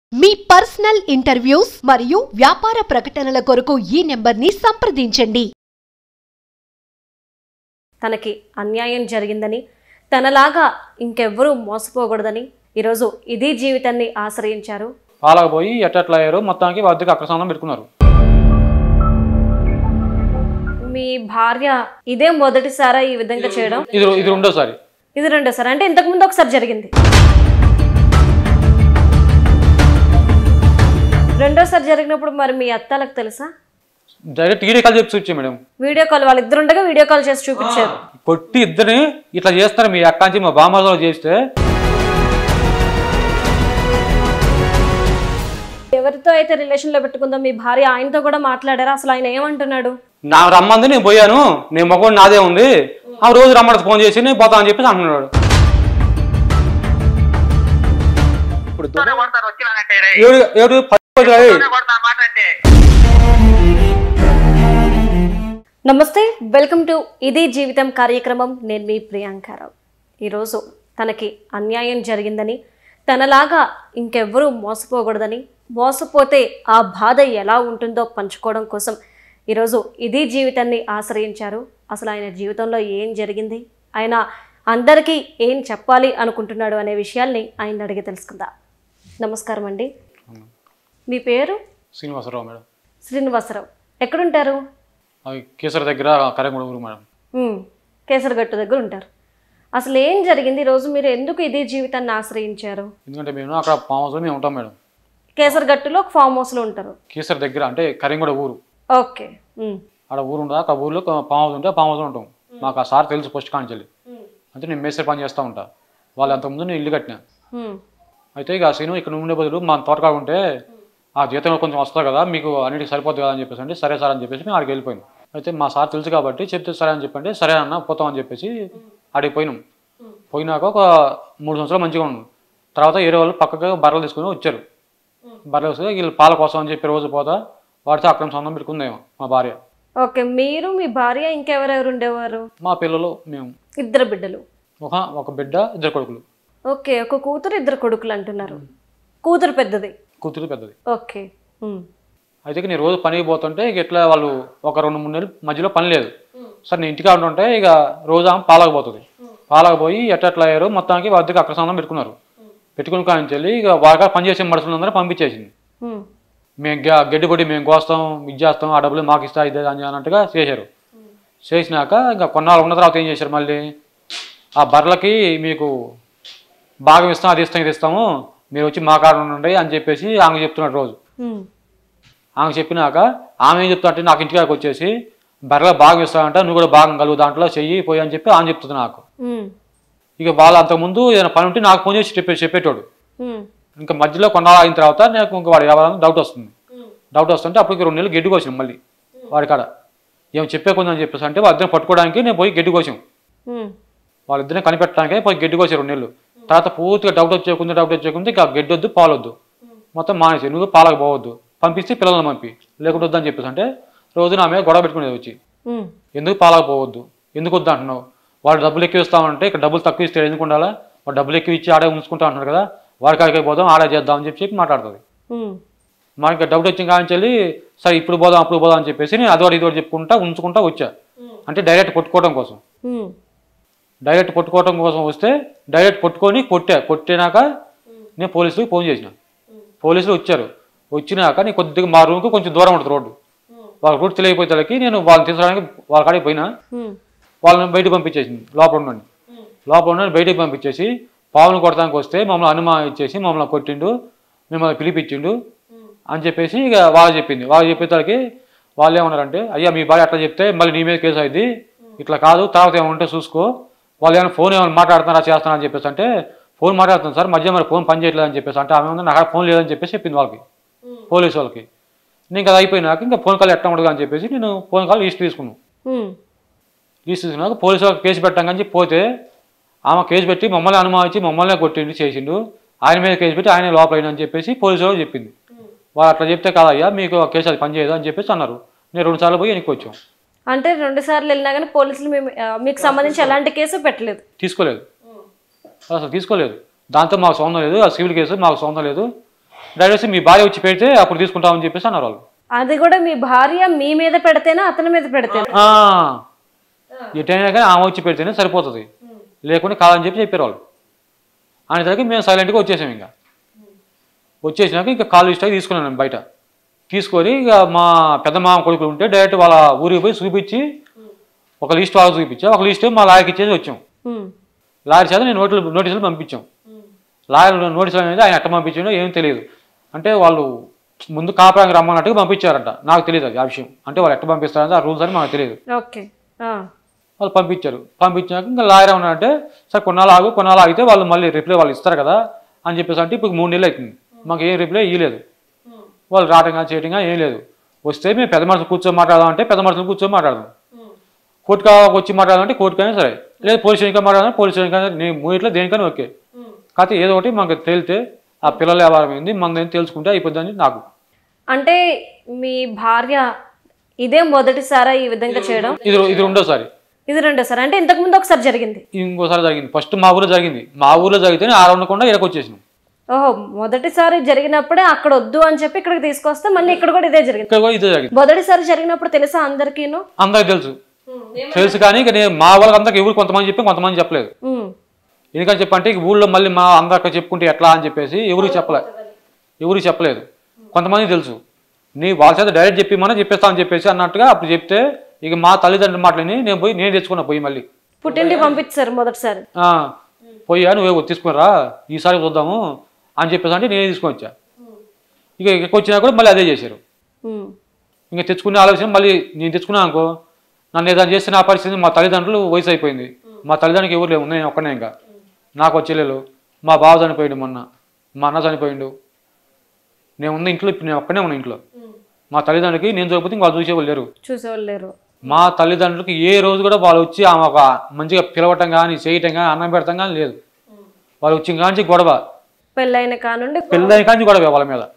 మీ personal interviews మరియు వ్యాపార ప్రకటనల కొరకు ఈ నెంబర్ని సంప్రదించండి తనకి అన్యాయం జరిగిందని తనలాగా ఇంకెవ్వరూ మోసపోకూడదని ఈరోజు ఇదే జీవితాన్ని ఆశ్రయించారు పాలకు పోయి ఎట్టట్లా అయ్యారు మొత్తానికి వద్దకు అక్కడ సంబంధం పెట్టుకున్నారు మీ భార్య ఇదే మొదటిసారా ఈ విధంగా చేయడం ఇది ఇది రెండోసారి ఇది రెండోసారి అంటే ఇంతకు ముందు ఒకసారి జరిగింది రెండోసారి జరిగినప్పుడు మరి మీ అత్తలకు తెలుసా డైరెక్ట్ వీడియో కాల్ చెప్పి చూపించాం మేడం వీడియో కాల్ వాళ్ళిద్దరు ఉండగా వీడియో కాల్ చేసి చూపించారు కొట్టి ఇద్దరిని ఇట్లా చేస్తారు మీ అక్క నుంచి మా బామ్మలో చేస్తే ఎవరితో అయితే రిలేషన్ లో పెట్టుకుందో మీ భార్య ఆయనతో కూడా మాట్లాడారా అసలు ఆయన ఏమంటున్నాడు నా రమ్మంది నేను పోయాను నేను మగవాడు నాదే ఉంది ఆ రోజు రమ్మని ఫోన్ చేసి నేను పోతా అని చెప్పేసి అంటున్నాడు ఇప్పుడు కొడతారు వచ్చినానంటే రే. ఏడు ఏడు పది రోజులు అయ్యాయి. కొడతాను మాట అంటే నమస్తే వెల్కమ్ టు ఇది జీవితం కార్యక్రమం నేను మీ ప్రియాంకారావు ఈరోజు తనకి అన్యాయం జరిగిందని తనలాగా ఇంకెవ్వరూ మోసపోకూడదని మోసపోతే ఆ బాధ ఎలా ఉంటుందో పంచుకోవడం కోసం ఈరోజు ఇది జీవితాన్ని ఆశ్రయించారు అసలు ఆయన జీవితంలో ఏం జరిగింది ఆయన అందరికీ ఏం చెప్పాలి అనుకుంటున్నాడు అనే విషయాల్ని ఆయన అడిగి తెలుసుకుందాం నమస్కారం అండి మీ పేరు శ్రీనివాసరావు మేడం శ్రీనివాసరావు ఎక్కడుంటారు అవి కేసరి దగ్గర కరెంగూడ ఊరు మేడం ఉమ్, కేసరగట్టు దగ్గర ఉంటారు అసలు ఏం జరిగింది ఈరోజు మీరు ఎందుకు ఇదే జీవితాన్ని ఆశ్రయించారు ఎందుకంటే మేము అక్కడ ఫామ్ హౌస్లో మేము ఉంటాం మేడం కేసరగట్టులో ఒక ఫామ్ హౌస్లో ఉంటారు కేసరి దగ్గర అంటే కరెంగూడ ఊరు ఓకే ఉమ్, ఆడ ఊరు ఉండదా ఆ ఊర్లో ఫామ్ హౌస్ ఉంటే ఆ ఫామ్ హౌస్లో ఉంటాం మాకు ఆ సార్ తెలుసు ఫస్ట్ కాంచెల్లి అంటే నేను మేస్త్రి పని చేస్తూ ఉంటా వాళ్ళు అంతకుముందు నేను ఇల్లు కట్టినా ఉమ్, అయితే ఇక సీను ఇక్కడ ఉండే బదులు మా తోటకాడ ఉంటే ఆ జీతం కొంచెం వస్తుంది కదా మీకు అన్నిటికి సరిపోతుంది కదా అని చెప్పేసి అంటే సరే సార్ అని చెప్పేసి మేము ఆడికి వెళ్ళిపోయాం అయితే మా సార్ తెలుసు కాబట్టి చెప్తే సరే అని చెప్పండి సరే అన్న పోతాం అని చెప్పేసి ఆడికి పోయినాం పోయినాక ఒక మూడు సంవత్సరాలు మంచిగా ఉన్నాం తర్వాత వేరే వాళ్ళు పక్కగా బర్రెలు తీసుకుని వచ్చారు బర్రెలు వస్తే వీళ్ళు పాల కోసం అని చెప్పి రోజు పోతా వాడితే అక్కడ సంబంధం పెట్టుకుందేమో మా భార్య ఓకే మీరు మీ భార్య ఇంకెవరెవరు ఉండేవారు మా పిల్లలు మేము ఇద్దరు బిడ్డలు ఒక ఒక బిడ్డ ఇద్దరు కొడుకులు ఓకే ఒక కూతురు ఇద్దరు కొడుకులు అంటున్నారు కూతురు పెద్దది కూతురు పెద్దది ఓకే ఉమ్, అయితే ఇక నేను రోజు పనికి పోతుంటే ఇక ఇట్లా వాళ్ళు ఒక రెండు మూడు నెలలు మధ్యలో పని లేదు సరే నేను ఇంటికి ఉంటుంటే ఇక రోజు ఆమె పాలకు పోతుంది పాలకు పోయి ఎట్లా అయ్యారు మొత్తానికి వద్దకు అక్కడ సంబంధం పెట్టుకున్నారు పెట్టుకుని కానీ వెళ్ళి ఇక వాళ్ళ పని చేసే మనుషులందరూ పంపించేసింది ఉమ్, మేము గ- గడ్డి పొడి మేము కోస్తాం ఇది చేస్తాం ఆ డబ్బులు మాకు ఇస్తా ఇదే అని అన్నట్టుగా చేశారు చేసినాక ఇంకా కొన్నాళ్ళు ఉన్న తర్వాత ఏం చేశారు మళ్ళీ ఆ బర్రెలకి మీకు భాగం ఇస్తాం అది ఇస్తాం ఇది ఇస్తాము మీరు వచ్చి మా కాడ ఉండండి అని చెప్పేసి ఆమె చెప్తున్నాడు రోజు ఉమ్, ఆమె చెప్పినాక ఆమె ఏం చెప్తా అంటే నాకు ఇంటికాడికి వచ్చేసి బర్రెల భాగం ఇస్తానంట నువ్వు కూడా భాగం కలుగు దాంట్లో చెయ్యి పోయి అని చెప్పి ఆమె చెప్తుంది నాకు ఉమ్, ఇక వాళ్ళు అంతకుముందు ఏదైనా పని ఉంటే నాకు ఫోన్ చేసి చెప్పే చెప్పేటోడు ఉమ్, ఇంకా మధ్యలో కొన్నాళ్ళు అయిన తర్వాత నాకు ఇంకా వాడు ఎవరైనా డౌట్ వస్తుంది డౌట్ వస్తుంటే అప్పటికి రెండు నెలలు గడ్డి కోసాం మళ్ళీ వాడి కాడ ఏం చెప్పే కొందని చెప్పేసి అంటే వాళ్ళిద్దరిని పట్టుకోవడానికి నేను పోయి గడ్డి కోసాం ఉమ్, వాళ్ళిద్దరిని కనిపెట్టడానికి పోయి గడ్డి కోసాం రెండు నెలలు తర్వాత పూర్తిగా డౌట్ వచ్చేకుంది డౌట్ వచ్చేకుంది ఇంకా గడ్డి వద్దు పాలు వద్దు మొత్తం మానేసి నువ్వు పాలకు పోవద్దు పంపిస్తే పిల్లల్ని పంపి లేకుంటే వద్దని చెప్పేసి అంటే రోజు నా మీద గొడవ పెట్టుకునేది వచ్చి ఉమ్, ఎందుకు పాలకు పోవద్దు ఎందుకు వద్దు అంటున్నావు వాడు డబ్బులు ఎక్కువ ఇస్తామంటే ఇక్కడ డబ్బులు తక్కువ ఇస్తే ఎందుకు ఉండాలా వాడు డబ్బులు ఎక్కువ ఇచ్చి ఆడే ఉంచుకుంటా అంటున్నారు కదా వాడి కాడికి పోదాం ఆడే చేద్దాం అని చెప్పి చెప్పి మాట్లాడుతుంది ఉమ్, మనకి డౌట్ వచ్చిన కాంచి వెళ్ళి సరే ఇప్పుడు పోదాం అప్పుడు పోదాం అని చెప్పేసి నేను అదోటి ఇదోటి చెప్పుకుంటా ఉంచుకుంటా వచ్చా అంటే డైరెక్ట్ కొట్టుకోవడం కోసం ఉమ్, డైరెక్ట్ కొట్టుకోవడం కోసం వస్తే డైరెక్ట్ కొట్టుకొని కొట్టా కొట్టినాక నేను పోలీసులకు ఫోన్ చేసిన పోలీసులు వచ్చారు వచ్చినాక నేను కొద్దిగా మా రూమ్కి కొంచెం దూరం ఉంటుంది రోడ్డు వాళ్ళ రూట్ తెలియకపోయేసరికి నేను వాళ్ళని తీసుకోవడానికి వాళ్ళ కాడికి పోయినా ఉమ్, వాళ్ళని బయటకు పంపించేసింది లోపల ఉండండి లోపల ఉండండి బయటకు పంపించేసి పావును కొడటానికి వస్తే మమ్మల్ని అనుమానం ఇచ్చేసి మమ్మల్ని కొట్టిండు మిమ్మల్ని పిలిపించిండు అని చెప్పేసి ఇక వాళ్ళు చెప్పింది వాళ్ళు చెప్పేసరికి వాళ్ళు ఏమన్నారంటే అయ్యా మీ భార్య అట్లా చెప్తే మళ్ళీ నీ మీద కేసు అయింది ఇట్లా కాదు తర్వాత ఏమంటే చూసుకో వాళ్ళు ఏమైనా ఫోన్ ఏమైనా మాట్లాడుతున్నారా చేస్తున్నారా అని చెప్పేసి అంటే ఫోన్ మాట్లాడుతుంది సార్ మధ్య మరి ఫోన్ పని చేయట్లేదు అని చెప్పేసి అంటే ఆమె ఉంది నాకు ఫోన్ లేదని చెప్పేసి చెప్పింది వాళ్ళకి పోలీసు వాళ్ళకి నేను ఇంకా అది అయిపోయినాక ఇంకా ఫోన్ కాల్ ఎట్లా ఉండదు అని చెప్పేసి నేను ఫోన్ కాల్ లిస్ట్ తీసుకున్నాను ఉమ్, లిస్ట్ తీసుకున్నాక పోలీసు వాళ్ళకి కేసు పెట్టాం కానీ చెప్పి పోతే ఆమె కేసు పెట్టి మమ్మల్ని అనుమానించి మమ్మల్ని కొట్టిండు చేసిండు ఆయన మీద కేసు పెట్టి ఆయన లోపల అని చెప్పేసి పోలీసు వాళ్ళు చెప్పింది వాళ్ళు అట్లా చెప్తే కాదయ్యా మీకు ఆ కేసు అది పనిచేయదు అని చెప్పేసి అన్నారు నేను రెండు సార్లు పోయి వెనక్కి వచ్చాం అంటే రెండు సార్లు వెళ్ళినా కానీ పోలీసులు మేము ఆ, మీకు సంబంధించి ఎలాంటి కేసు పెట్టలేదు తీసుకోలేదు అసలు తీసుకోలేదు దాంతో మాకు సంబంధం లేదు ఆ సివిల్ కేసు మాకు సంబంధం లేదు డైరెక్ట్ మీ భార్య వచ్చి పెడితే అప్పుడు తీసుకుంటామని చెప్పేసి అన్నారు వాళ్ళు అది కూడా మీ భార్య మీ మీద పెడితేనా అతని మీద పెడితేనా ఆ, ఎటైనా కానీ ఆమె వచ్చి పెడితేనే సరిపోతుంది లేకుంటే కాదని చెప్పి చెప్పారు వాళ్ళు అనేసరికి మేము సైలెంట్గా వచ్చేసాం ఇంకా వచ్చేసినాక ఇంకా కాలు ఇష్టం తీసుకున్నాను బయట తీసుకొని ఇక మా పెద్ద మామ కొడుకులు ఉంటే డైరెక్ట్ వాళ్ళ ఊరికి పోయి చూపించి ఒక లిస్ట్ వాళ్ళకి చూపించా ఒక లిస్ట్ మా లాయర్కి ఇచ్చేసి వచ్చాం ఉమ్, లాయర్ చేత నేను నోట్లు నోటీసులు పంపించాం లాయర్ నోటీసులు అనేది ఆయన ఎట్ట పంపించిండో ఏం తెలియదు అంటే వాళ్ళు ముందు కాపురానికి రమ్మన్నట్టుగా పంపించారంట నాకు తెలియదు అది ఆ విషయం అంటే వాళ్ళు ఎట్ట పంపిస్తారంటే ఆ రూల్స్ అని మాకు తెలియదు ఓకే ఆ, వాళ్ళు పంపించారు పంపించాక ఇంకా లాయర్ ఏమన్నారంటే సార్ కొన్నాళ్ళు ఆగు కొన్నాళ్ళు ఆగితే వాళ్ళు మళ్ళీ రిప్లై వాళ్ళు ఇస్తారు కదా అని చెప్పేసి అంటే ఇప్పుడు మూడు నెలలు అవుతుంది మాకు ఏం రిప్లై ఇవ్వలేదు వాళ్ళు రావటం కానీ చేయటం కానీ ఏం లేదు వస్తే మేము పెద్ద మనుషులు కూర్చొని మాట్లాడదాం అంటే పెద్ద మనుషులు కూర్చొని మాట్లాడదాం కోర్టుగా వచ్చి మాట్లాడాలంటే కోర్టుకైనా సరే లేదు పోలీస్ స్టేషన్గా మాట్లాడాలి పోలీస్ స్టేషన్ కానీ నేను మూడిట్లో దేనికైనా ఓకే కాకపోతే ఏదో ఒకటి మాకు తేలితే ఆ పిల్లల వ్యాపారం ఏంది మన తెలుసుకుంటే అయిపోద్దని నాకు అంటే మీ భార్య ఇదే మొదటిసారా ఈ విధంగా చేయడం ఇది ఇది రెండోసారి ఇది రెండోసారి అంటే ఇంతకు ముందు ఒకసారి జరిగింది ఇంకోసారి జరిగింది ఫస్ట్ మా ఊర్లో జరిగింది మా ఊర్లో జరిగితేనే ఆ ఉండకుండా ఇక్కడికి వచ్చేసినాం ఓహో మొదటిసారి జరిగినప్పుడే అక్కడ వద్దు అని చెప్పి ఇక్కడికి తీసుకొస్తే మళ్ళీ ఇక్కడ కూడా ఇదే జరిగింది ఇక్కడ కూడా ఇదే జరిగింది మొదటిసారి జరిగినప్పుడు తెలుసా అందరికీను అందరికి తెలుసు తెలుసు కానీ ఇక నేను మా వాళ్ళకి అందరికి ఎవరు కొంతమంది చెప్పి కొంతమంది చెప్పలేదు ఉమ్, ఎందుకని చెప్పంటే ఇక ఊళ్ళో మళ్ళీ మా అందరికి చెప్పుకుంటే ఎట్లా అని చెప్పేసి ఎవరికి చెప్పలే ఎవరికి చెప్పలేదు కొంతమంది తెలుసు నీ వాళ్ళ చేత డైరెక్ట్ చెప్పి మనం చెప్పేస్తా అని చెప్పేసి అన్నట్టుగా అప్పుడు చెప్తే ఇక మా తల్లిదండ్రుల మాటలని నేను పోయి నేను తెచ్చుకున్నా పోయి మళ్ళీ పుట్టింటికి పంపించారు మొదటిసారి ఆ, పోయా నువ్వు తీసుకురా ఈసారి చూద్దాము అని చెప్పేసి అంటే నేనే తీసుకొని వచ్చా ఇక ఇక్కడికి వచ్చినా కూడా మళ్ళీ అదే చేశారు ఉమ్, ఇంకా తెచ్చుకునే ఆలోచన మళ్ళీ నేను తెచ్చుకున్నాను అనుకో నన్ను ఏదైనా చేస్తే నా పరిస్థితి మా తల్లిదండ్రులు వయసు అయిపోయింది మా తల్లిదండ్రులకి ఎవరు లేవు నేను ఒక్కనే ఇంకా నాకు వచ్చేలేలు మా బావ చనిపోయిండు మొన్న మా అన్న చనిపోయిండు నేను ఉన్న ఇంట్లో ఇప్పుడు నేను ఒక్కనే ఉన్నా ఇంట్లో మా తల్లిదండ్రులకి నేను చనిపోతే ఇంకా వాళ్ళు చూసేవాళ్ళు లేరు చూసేవాళ్ళు లేరు మా తల్లిదండ్రులకి ఏ రోజు కూడా వాళ్ళు వచ్చి ఆమె ఒక మంచిగా పిలవటం కానీ చేయటం కానీ అన్నం పెడటం కానీ లేదు వాళ్ళు వచ్చి కాంచి గొడవ పెళ్ళైన కానుండి పెళ్ళైన కాంచి గొడవ వాళ్ళ మీద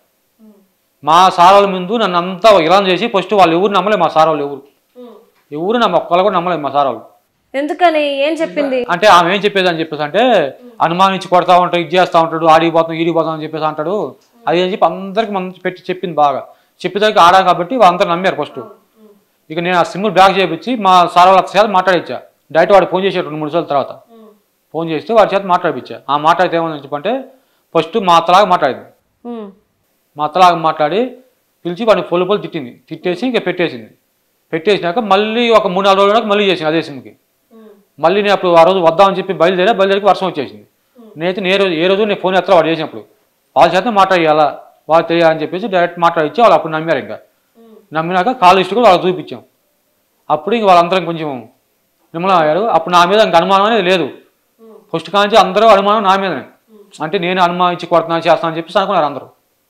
మా సార్ వాళ్ళ ముందు నన్ను అంతా ఇలా చేసి ఫస్ట్ వాళ్ళు ఎవరు నమ్మలేదు మా సార్ వాళ్ళు ఎవరు ఎవరు నమ్మ ఒక్కళ్ళు కూడా నమ్మలేదు మా సార్ వాళ్ళు ఎందుకని ఏం చెప్పింది అంటే ఆమె ఏం చెప్పేది అని చెప్పేసి అంటే అనుమానించి కొడతా ఉంటాడు ఇది చేస్తా ఉంటాడు ఆడిపోతాం ఈడిపోతాం అని చెప్పేసి అంటాడు అది అని చెప్పి అందరికి మంచి పెట్టి చెప్పింది బాగా చెప్పేదానికి ఆడా కాబట్టి వాళ్ళందరూ నమ్మారు ఫస్ట్ ఇక నేను ఆ సిమ్ బ్లాక్ చేయించి మా సార్ వాళ్ళ చేత మాట్లాడించా డైరెక్ట్ వాడు ఫోన్ చేసాడు రెండు మూడు సార్లు తర్వాత ఫోన్ చేస్తే వాడి చేత మాట్లాడిపించా ఆ మాట్లాడితే ఏమని చెప్పంటే ఫస్ట్ మా అత్తలాగా మాట్లాడింది ఉమ్, మా అత్తలాగా మాట్లాడి పిలిచి వాడిని పొలు పొలు తిట్టింది తిట్టేసి ఇక పెట్టేసింది పెట్టేసినాక మళ్ళీ ఒక మూడు నాలుగు రోజులకు మళ్ళీ చేసింది అదే సిమ్కి మళ్ళీ నేను అప్పుడు ఆ రోజు వద్దామని చెప్పి బయలుదేరా బయలుదేరికి వర్షం వచ్చేసింది నేనైతే ఏ రోజు ఏ రోజు నేను ఫోన్ ఎత్తరా వాడు చేసినప్పుడు వాళ్ళ చేత మాట్లాడాలా వాళ్ళు తెలియాలని చెప్పేసి డైరెక్ట్ మాట్లాడిచ్చి వాళ్ళు అప్పుడు నమ్మారు ఇంకా నమ్మినాక కాల్ లిస్ట్ కూడా వాళ్ళకి చూపించాం అప్పుడు ఇంక వాళ్ళందరం కొంచెం నిమ్మలం అయ్యారు అప్పుడు నా మీద ఇంక అనుమానం అనేది లేదు ఫస్ట్ కాంచి అందరూ అనుమానం నా మీదనే అంటే నేను అనుమానించి కొడుతున్నా చేస్తాను అని చెప్పేసి అనుకున్నారు అందరూ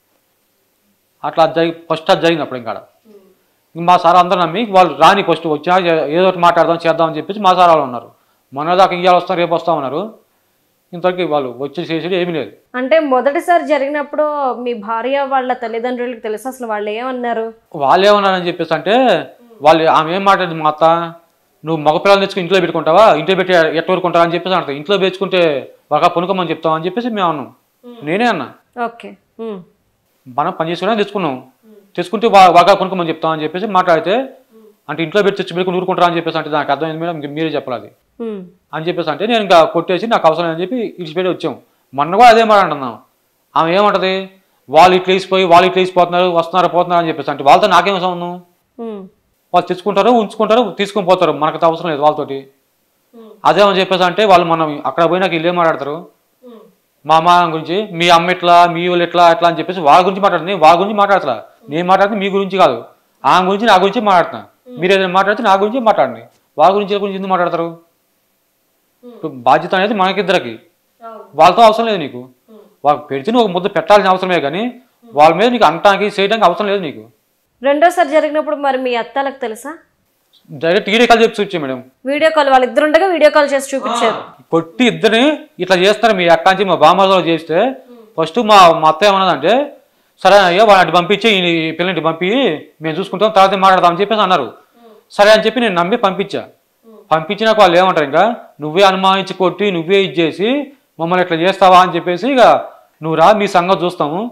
అట్లా అది జరిగి ఫస్ట్ అది జరిగింది అప్పుడు ఇంకా ఇంక మా సార్ అందరూ నమ్మి వాళ్ళు రాని ఫస్ట్ వచ్చినా ఏ- ఏదో ఒకటి మాట్లాడదాం చేద్దాం అని చెప్పేసి మా సార్ వాళ్ళు ఉన్నారు మన దాకా ఇవాళ వస్తాం రేపు వస్తాం అన్నారు ఇంతవరకు వాళ్ళు వచ్చి చేసేది ఏమీ లేదు అంటే మొదటిసారి జరిగినప్పుడు మీ భార్య వాళ్ళ తల్లిదండ్రులకు తెలుసు అసలు వాళ్ళు ఏమన్నారు వాళ్ళు ఏమన్నారని చెప్పేసి అంటే వాళ్ళు ఆమె ఏం మాట్లాడింది మా అత్త నువ్వు మగ పిల్లలు తెచ్చుకుని ఇంట్లో పెట్టుకుంటావా ఇంట్లో పెట్టి ఎట్ట వరకుంటావా అని చెప్పేసి అంటారు ఇంట్లో పెంచుకుంటే ఒక పునుకమని చెప్తాం అని చెప్పేసి మేము అన్నాం నేనే అన్నా ఓకే ఉమ్, మనం పని చేసుకునే తెచ్చుకున్నాం తెచ్చుకుంటే వా- వాగా కొనుక్కోమని చెప్తాం అని చెప్పేసి మాట్లాడితే అంటే ఇంట్లో పెట్టి తెచ్చి పెట్టుకుని ఊరుకుంటారా అని చెప్పేసి అంటే నాకు అర్థమైంది మేడం ఇంక మీరే చెప్పాలి అది ఉమ్, అని చెప్పేసి అంటే నేను ఇంకా కొట్టేసి నాకు అవసరం అని చెప్పి ఇడిచిపెట్టి వచ్చాం మొన్న కూడా అదే మాట అంటున్నాం ఆమె ఏమంటది వాళ్ళు ఇట్లా వేసిపోయి వాళ్ళు ఇట్లా వేసిపోతున్నారు వస్తున్నారు పోతున్నారు అని చెప్పేసి అంటే వాళ్ళతో నాకేం సంబంధం ఉమ్, వాళ్ళు తెచ్చుకుంటారు ఉంచుకుంటారు తీసుకొని పోతారు మనకు అవసరం లేదు వాళ్ళతోటి అదేమని చెప్పేసి అంటే వాళ్ళు మనం అక్కడ పోయినాక వీళ్ళు ఏం మాట్లాడతారు మా అమ్మ గురించి మీ అమ్మ ఎట్లా మీ వాళ్ళు ఎట్లా ఎట్లా అని చెప్పేసి వాళ్ళ గురించి మాట్లాడుతుంది నేను వాళ్ళ గురించి మాట్లాడతా నేను మాట్లాడితే మీ గురించి కాదు ఆమె గురించి నా గురించి మాట్లాడుతున్నా మీరు ఏదైనా మాట్లాడితే నా గురించి మాట్లాడండి వాళ్ళ గురించి వీళ్ళ గురించి ఎందుకు మాట్లాడతారు ఇప్పుడు బాధ్యత అనేది మనకిద్దరికి వాళ్ళతో అవసరం లేదు నీకు వాళ్ళకి పెడితే నువ్వు ఒక ముద్ద పెట్టాల్సిన అవసరమే కానీ వాళ్ళ మీద నీకు అంటానికి చేయడానికి అవసరం లేదు నీకు రెండోసారి జరిగినప్పుడు మరి మీ అత్తలకు తెలుసా డైరెక్ట్ వీడియో కాల్ చెప్పి చూపించే మేడం వీడియో కాల్ వాళ్ళిద్దరు ఉండగా వీడియో కాల్ చేసి చూపించారు కొట్టి ఇద్దరిని ఇట్లా చేస్తారు మీ అక్క నుంచి మా బామ్మతో చేస్తే ఫస్ట్ మా మా అత్త ఏమన్నదంటే సరే అయ్యా వాడిని అటు పంపించి ఈ పిల్లని ఇటు పంపి మేము చూసుకుంటాం తర్వాత మాట్లాడదాం అని చెప్పేసి అన్నారు సరే అని చెప్పి నేను నమ్మి పంపించా పంపించినాక వాళ్ళు ఏమంటారు ఇంకా నువ్వే అనుమానించి కొట్టి నువ్వే ఇది చేసి మమ్మల్ని ఇట్లా చేస్తావా అని చెప్పేసి ఇక నువ్వు రా మీ సంగతి చూస్తాము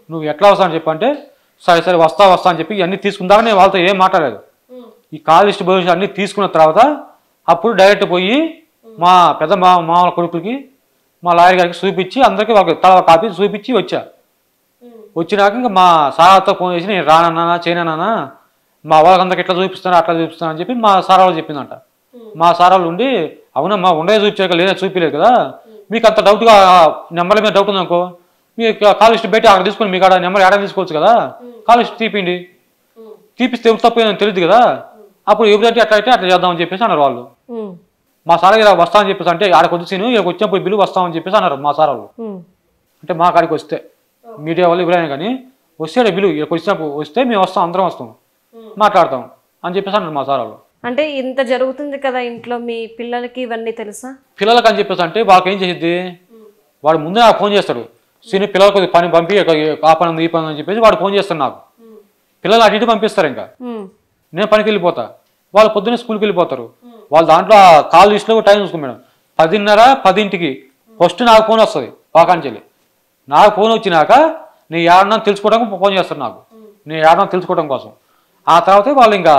నువ్వు ఎట్లా వస్తా అని చెప్పి అంటే సరే సరే వస్తా వస్తా అని చెప్పి ఇవన్నీ తీసుకుందాక నేను వాళ్ళతో ఏం మాట్లాడలేదు ఈ కాల్ లిస్ట్ భవిష్యత్తు అన్నీ తీసుకున్న తర్వాత అప్పుడు డైరెక్ట్ పోయి మా పెద్ద మా మామూల కొడుకులకి మా లాయర్ గారికి చూపించి అందరికీ వాళ్ళకి తల కాపీ చూపించి వచ్చా వచ్చినాక ఇంకా మా సార్తో ఫోన్ చేసి నేను రానన్నా చేయనన్నా మా వాళ్ళకందరికి ఎట్లా చూపిస్తాను అట్లా చూపిస్తాను అని చెప్పి మా సార్ వాళ్ళు చెప్పిందంట మా సార్ వాళ్ళు ఉండి అవునమ్మా ఉండే చూపించాక లేదా చూపించలేదు కదా మీకు అంత డౌట్గా నెంబర్ల మీద డౌట్ ఉందనుకో మీకు కాల్ లిస్ట్ పెట్టి అక్కడ తీసుకొని మీకు అక్కడ నెంబర్ ఏడా తీసుకోవచ్చు కదా కాల్ లిస్ట్ తీపిండి తీపిస్తే ఎవరు తప్పు ఏదో తెలియదు కదా అప్పుడు ఎవరంటే అట్లా అయితే అట్లా చేద్దామని చెప్పేసి అన్నారు వాళ్ళు ఉమ్, మా సార్ ఇలా వస్తామని చెప్పేసి అంటే ఆడకు వచ్చి ఇక్కడికి వచ్చినప్పుడు బిల్లు వస్తామని చెప్పేసి అన్నారు మా సార్ వాళ్ళు ఉమ్, అంటే మా కాడికి వస్తే మీడియా వాళ్ళు ఎవరైనా కానీ వస్తే బిల్లు ఇక్కడికి వచ్చినప్పుడు వస్తే మేము వస్తాం అందరం వస్తాం మాట్లాడతాం అని చెప్పేసి అన్నారు మా సార్ వాళ్ళు అంటే ఇంత జరుగుతుంది కదా ఇంట్లో మీ పిల్లలకి ఇవన్నీ తెలుసా పిల్లలకి అని చెప్పేసి అంటే వాళ్ళకి ఏం చేసిద్ది వాడు ముందే నాకు ఫోన్ చేస్తాడు సీని పిల్లలకు కొద్దిగా పని పంపి ఆ పని ఉంది ఈ పని ఉంది అని చెప్పేసి వాడు ఫోన్ చేస్తాడు నాకు పిల్లలు అటు ఇటు పంపిస్తారు ఇంకా ఉమ్, నేను పనికి వెళ్ళిపోతా వాళ్ళు పొద్దున్నే స్కూల్కి వెళ్ళిపోతారు వాళ్ళు దాంట్లో ఆ కాల్ లిస్ట్లో టైం చూసుకో మేడం పదిన్నర పదింటికి ఫస్ట్ నాకు ఫోన్ వస్తుంది పాకాంచెల్లి నాకు ఫోన్ వచ్చినాక నీ ఏడన్నా తెలుసుకోవడానికి ఫోన్ చేస్తారు నాకు నీ ఏడన్నా తెలుసుకోవడం కోసం ఆ తర్వాత వాళ్ళు ఇంకా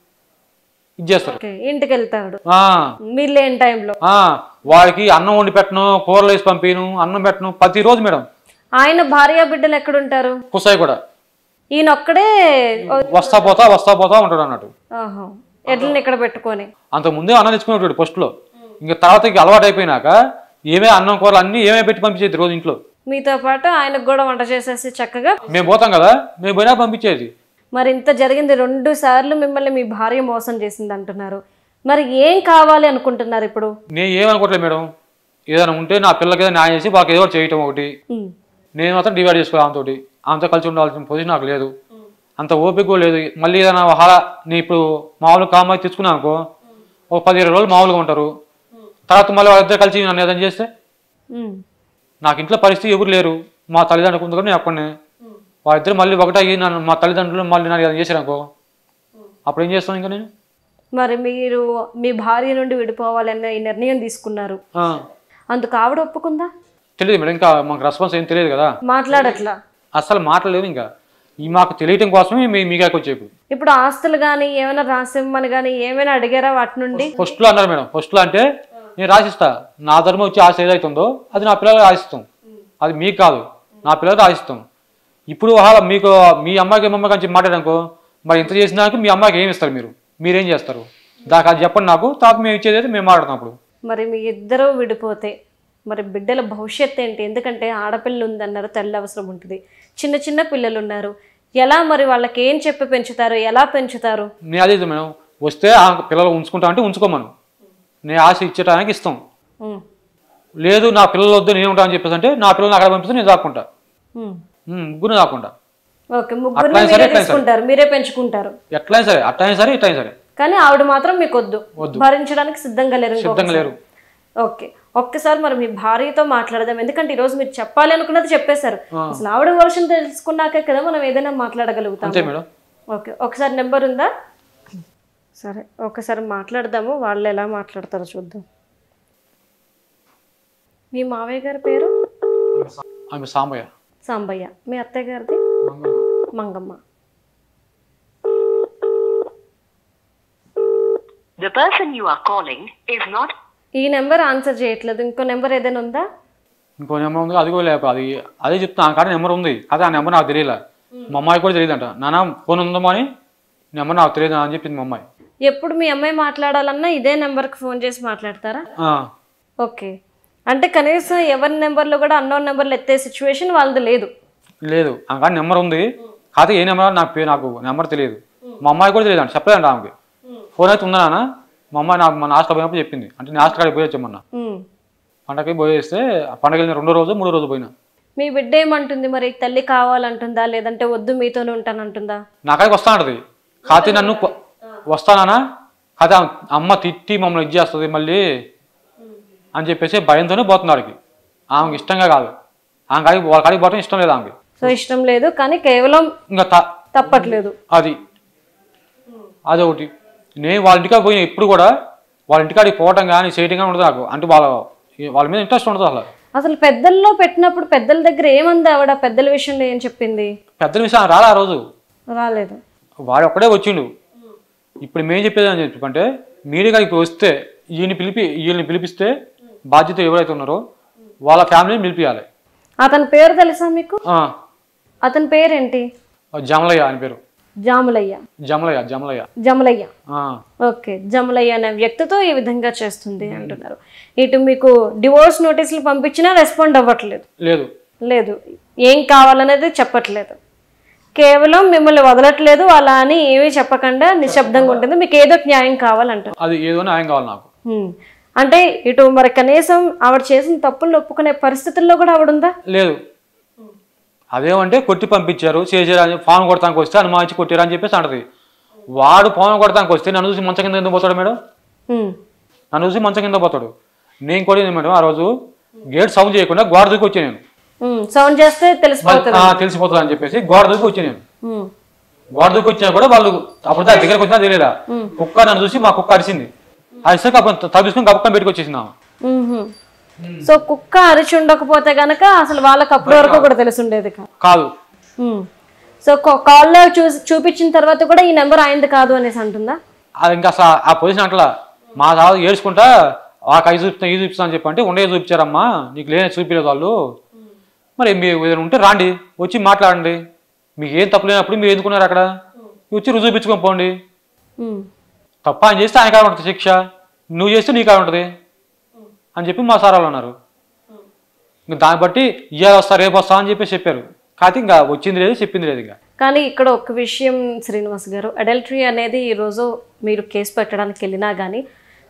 ఇది చేస్తారు ఓకే ఇంటికి వెళ్తాడు ఆ, మీరు లేని టైంలో ఆ, వాడికి అన్నం వండి పెట్టను కూరలు వేసి పంపిను అన్నం పెట్టను ప్రతిరోజు మేడం ఆయన భార్య బిడ్డలు ఎక్కడుంటారు కుసాయి కూడా ఈయన ఒక్కడే వస్తా పోతా వస్తా పోతా ఉంటాడు అన్నట్టు ఆహా, ఎడ్లని ఇక్కడ పెట్టుకొని అంత ముందే అన్నం తెచ్చుకునేవాడు ఫస్ట్లో ఇంకా తర్వాత ఇక అలవాటు అయిపోయినాక ఏమే అన్నం కూరలు అన్నీ ఏమే పెట్టి పంపించేది రోజు ఇంట్లో మీతో పాటు ఆయనకు కూడా వంట చేసేసి చక్కగా మేము పోతాం కదా మేము పోయినా పంపించేది మరి ఇంత జరిగింది రెండు సార్లు మిమ్మల్ని మీ భార్య మోసం చేసింది అంటున్నారు మరి ఏం కావాలి అనుకుంటున్నారు ఇప్పుడు నేను ఏమనుకోవట్లేదు మేడం ఏదైనా ఉంటే నా పిల్లలకి ఏదైనా న్యాయం చేసి వాళ్ళకి ఏదో ఒకటి చేయటం ఒకటి ఉమ్, నేను మాత్రం డివైడ్ చేసుకోవాలి ఆమెతోటి ఆమెతో కలిసి ఉండాల్సిన పొజిషన్ నాకు లేదు అంత ఓపిక కూడా లేదు మళ్ళీ ఏదైనా హాల నేను ఇప్పుడు మామూలు కామాయి తెచ్చుకున్నాను అనుకో ఒక పది ఇరవై రోజులు మామూలుగా ఉంటారు తర్వాత మళ్ళీ వాళ్ళిద్దరు కలిసి నన్ను ఏదైనా చేస్తే ఉమ్, నాకు ఇంట్లో పరిస్థితి ఎవరు లేరు మా తల్లిదండ్రులు ఉంది నేను అక్కడనే వాళ్ళిద్దరు మళ్ళీ ఒకటయ్యి నన్ను మా తల్లిదండ్రులు మళ్ళీ నన్ను ఏదైనా చేశారు అనుకో అప్పుడు ఏం చేస్తాను ఇంకా నేను మరి మీరు మీ భార్య నుండి విడిపోవాలన్న ఈ నిర్ణయం తీసుకున్నారు ఆ, అందుకు ఆవిడ ఒప్పుకుందా తెలియదు మేడం ఇంకా మాకు రెస్పాన్స్ ఏం తెలియదు కదా మాట్లాడట్లా అసలు మాట్లాడలేదు ఇంకా ఈ మాకు తెలియటం కోసమే మీ మీకాకి వచ్చేపు ఇప్పుడు ఆస్తులు కానీ ఏమైనా రాసిమ్మని కానీ ఏమైనా అడిగారా వాటి నుండి ఫస్ట్లో అన్నారు మేడం ఫస్ట్లో అంటే నేను రాసిస్తా నా ధర్మం వచ్చి ఆశ ఏదైతుందో అది నా పిల్లలకు రాసిస్తాం అది మీకు కాదు నా పిల్లలకు రాసిస్తాం ఇప్పుడు ఒకవేళ మీకు మీ అమ్మాయికి మీ అమ్మాయికి అని చెప్పి మాట్లాడానుకో మరి ఇంత చేసినాక మీ అమ్మాయికి ఏమి ఇస్తారు మీరు మీరేం చేస్తారు దాకా అది చెప్పండి నాకు తర్వాత మేము ఇచ్చేది అయితే మేము మాట్లాడతాం అప్పుడు మరి మీ ఇద్దరూ విడిపోతే మరి బిడ్డల భవిష్యత్ ఏంటి ఎందుకంటే ఆడపిల్ల ఉందన్నారు తల్లి అవసరం ఉంటుంది చిన్న చిన్న పిల్లలు ఉన్నారు ఎలా మరి వాళ్ళకి ఏం చెప్పి పెంచుతారు ఎలా పెంచుతారు నేను అదే మేడం వస్తే ఆ పిల్లలు ఉంచుకుంటా అంటే ఉంచుకోమను నేను ఆశ ఇచ్చేటానికి ఇస్తాం ఉమ్, లేదు నా పిల్లలు వద్దు నేను ఉంటా అని చెప్పేసి అంటే నా పిల్లల్ని అక్కడ పంపిస్తే నేను దాక్కుంటా ఉమ్. ఉమ్, ముగ్గురు దాక్కుంటా ఓకే ముగ్గురిని అట్లయినా సరే, మీరే అట్లయినా సరే. తీసుకుంటారు మీరే పెంచుకుంటారు ఎట్లయినా సరే అట్లయినా సరే ఇట్లయినా సరే కానీ ఆవిడ మాత్రం మీకు వద్దు భరించడానికి సిద్ధంగా లేరు ఇంకొకసారి. సిద్ధంగా లేరు ఓకే ఒక్కసారి మరి మీ భార్యతో మాట్లాడదాం ఎందుకంటే ఈరోజు మీరు చెప్పాలి అనుకున్నది చెప్పేశారు అసలు ఆవిడ వర్షం తెలుసుకున్నాకే కదా మనం ఏదైనా మాట్లాడగలుగుతాం అంతే మేడం ఓకే ఒకసారి నెంబర్ ఉందా సరే ఒకసారి మాట్లాడదాము వాళ్ళు ఎలా మాట్లాడతారో చూద్దాం మీ మావయ్య గారి పేరు ఆమె సాంబయ్య సాంబయ్య మీ అత్తయ్య గారిది Mangamma The person you are calling is not ఈ నెంబర్ ఆన్సర్ చేయట్లేదు ఇంకో నెంబర్ ఏదైనా ఉందా ఇంకో నెంబర్ ఉంది అది కూడా లేక అది అదే చెప్తాను ఆ కాడ నెంబర్ ఉంది అదే ఆ నెంబర్ నాకు తెలియలే మా అమ్మాయి కూడా తెలియదంట నాన్న ఫోన్ ఉందమ్మా అని నెంబర్ నాకు తెలియదు అని చెప్పింది మా అమ్మాయి ఎప్పుడు మీ అమ్మాయి మాట్లాడాలన్నా ఇదే నెంబర్కి ఫోన్ చేసి మాట్లాడతారా ఆ, ఓకే అంటే కనీసం ఎవరి నెంబర్లో కూడా అన్నోన్ నెంబర్లు ఎత్తే సిచ్యువేషన్ వాళ్ళది లేదు లేదు ఆ కాడ నెంబర్ ఉంది కాకపోతే ఏ నెంబర్ నాకు పే- నాకు నెంబర్ తెలియదు మా అమ్మాయి కూడా తెలియదు అంట చెప్పలేదంట ఆమెకి ఫోన్ అయితే ఉందా నాన్న మా అమ్మాయి నాకు మన హాస్టల్ పోయినప్పుడు చెప్పింది అంటే నేను హాస్టల్ కాడికి పోయి వచ్చామన్నా ఉమ్. పండగకి పోయేస్తే ఆ పండగ వెళ్ళిన రెండో రోజు మూడో రోజు పోయినా మీ బిడ్డ ఏమంటుంది మరి తల్లి కావాలంటుందా లేదంటే వద్దు మీతోనే ఉంటానంటుందా నాకాడికి వస్తా ఉంటది కాకపోతే నన్ను కొ- వస్తానా కాకపోతే ఆమె- అమ్మ తిట్టి మమ్మల్ని ఇది చేస్తుంది మళ్ళీ అని చెప్పేసి భయంతోనే పోతుంది ఆడికి ఆమెకి ఇష్టంగా కాదు ఆమె కాడికి వాళ్ళ కాడికి పోవడం ఇష్టం లేదు ఆమెకి సో ఇష్టం లేదు కానీ కేవలం ఇంకా త- తప్పట్లేదు అది అదొకటి నేను వాళ్ళ ఇంటికాడికి పోయిన ఇప్పుడు కూడా వాళ్ళ ఇంటికాడికి పోవటం కానీ చేయటం కానీ ఉండదు నాకు అంటే వాళ్ళ వాళ్ళ మీద ఇంట్రెస్ట్ ఉండదు అసలు అసలు పెద్దల్లో పెట్టినప్పుడు పెద్దల దగ్గర ఏమంది ఆవిడ పెద్దల విషయంలో ఏం చెప్పింది పెద్దల విషయం రాలా ఆ రోజు రాలేదు వాడు ఒక్కడే వచ్చిండు ఇప్పుడు మేము చెప్పేది అని చెప్పంటే మీడియా ఇప్పుడు వస్తే ఈయన పిలిపి వీళ్ళని పిలిపిస్తే బాధ్యత ఎవరైతే ఉన్నారో వాళ్ళ ఫ్యామిలీని పిలిపియాలి అతని పేరు తెలుసా మీకు ఆ, అతని పేరేంటి జమలయ్య అని పేరు జాములయ్య జమలయ్య జమలయ్య జమలయ్య ఆ, ఓకే జమలయ్య అనే వ్యక్తితో ఈ విధంగా చేస్తుంది అంటున్నారు ఇటు మీకు డివోర్స్ నోటీసులు పంపించినా రెస్పాండ్ అవ్వట్లేదు లేదు లేదు ఏం కావాలనేది చెప్పట్లేదు కేవలం మిమ్మల్ని వదలట్లేదు అలా అని ఏమీ చెప్పకుండా నిశ్శబ్దంగా ఉంటుంది మీకు ఏదో ఒక న్యాయం కావాలంటారు అది ఏదో న్యాయం కావాలి నాకు హ్మ్. అంటే ఇటు మరి కనీసం ఆవిడ చేసిన తప్పులను ఒప్పుకునే పరిస్థితుల్లో కూడా ఆవిడ ఉందా లేదు అదేమంటే కొట్టి పంపించారు చేసారు అని ఫోన్ కొడతానికి వస్తే అనుమానించి కొట్టారు అని చెప్పేసి అంటది వాడు ఫోన్ కొడతానికి వస్తే నన్ను చూసి మంచం కింద ఎందుకు పోతాడు మేడం హ్మ్. నన్ను చూసి మంచం కింద పోతాడు నేను కొట్టింది మేడం ఆ రోజు గేట్ సౌండ్ చేయకుండా గోడ దూకి వచ్చాను నేను హ్మ్. సౌండ్ చేస్తే తెలిసిపోతుంది ఆ, తెలిసిపోతుంది అని చెప్పేసి గోడ దూకి వచ్చాను నేను హ్మ్. గోడ దూకి వచ్చినా కూడా వాళ్ళు అప్పుడు దాని దగ్గరకు వచ్చినా తెలియదా కుక్క నన్ను చూసి మా కుక్క అరిసింది అరిసాక అప్పుడు తగ్గుసుకొని గప్పకం పెట్టుకు వచ్చేసింది ఆమె. మ్మ్హ్మ్. సో కుక్క అరిచి ఉండకపోతే గనక అసలు వాళ్ళకి అప్పటి వరకు కూడా తెలిసి ఉండేది కాదు కాదు మ్మ్. సో కాల్లో చూసి చూపించిన తర్వాత కూడా ఈ నెంబర్ ఆయనది కాదు అనేసి అంటుందా అది ఇంకా అసలు ఆ పొజిషన్ అట్లా మా సార్ ఏడ్చుకుంటా ఆ కై చూపిస్తా ఇది చూపిస్తా అని చెప్పంటే ఉండే చూపించారమ్మా నీకు లేని చూపించలేదు వాళ్ళు మరి మీరు ఏదైనా ఉంటే రాండి వచ్చి మాట్లాడండి మీకు ఏం తప్పు లేనప్పుడు మీరు ఎందుకున్నారు అక్కడ వచ్చి రుజువు చూపించుకొని పోండి మ్మ్. తప్ప ఆయన చేస్తే ఆయన కాడ ఉంటుంది శిక్ష నువ్వు చేస్తే నీ కాడ ఉంటుంది అని చెప్పి మా సార్ వాళ్ళు అన్నారు ఇంకా దాన్ని బట్టి ఇవాళ వస్తా రేపు వస్తా అని చెప్పి చెప్పారు కాకపోతే ఇంకా వచ్చింది లేదు చెప్పింది లేదు ఇంకా కానీ ఇక్కడ ఒక విషయం శ్రీనివాస్ గారు అడల్టరీ అనేది ఈరోజు మీరు కేసు పెట్టడానికి వెళ్ళినా కానీ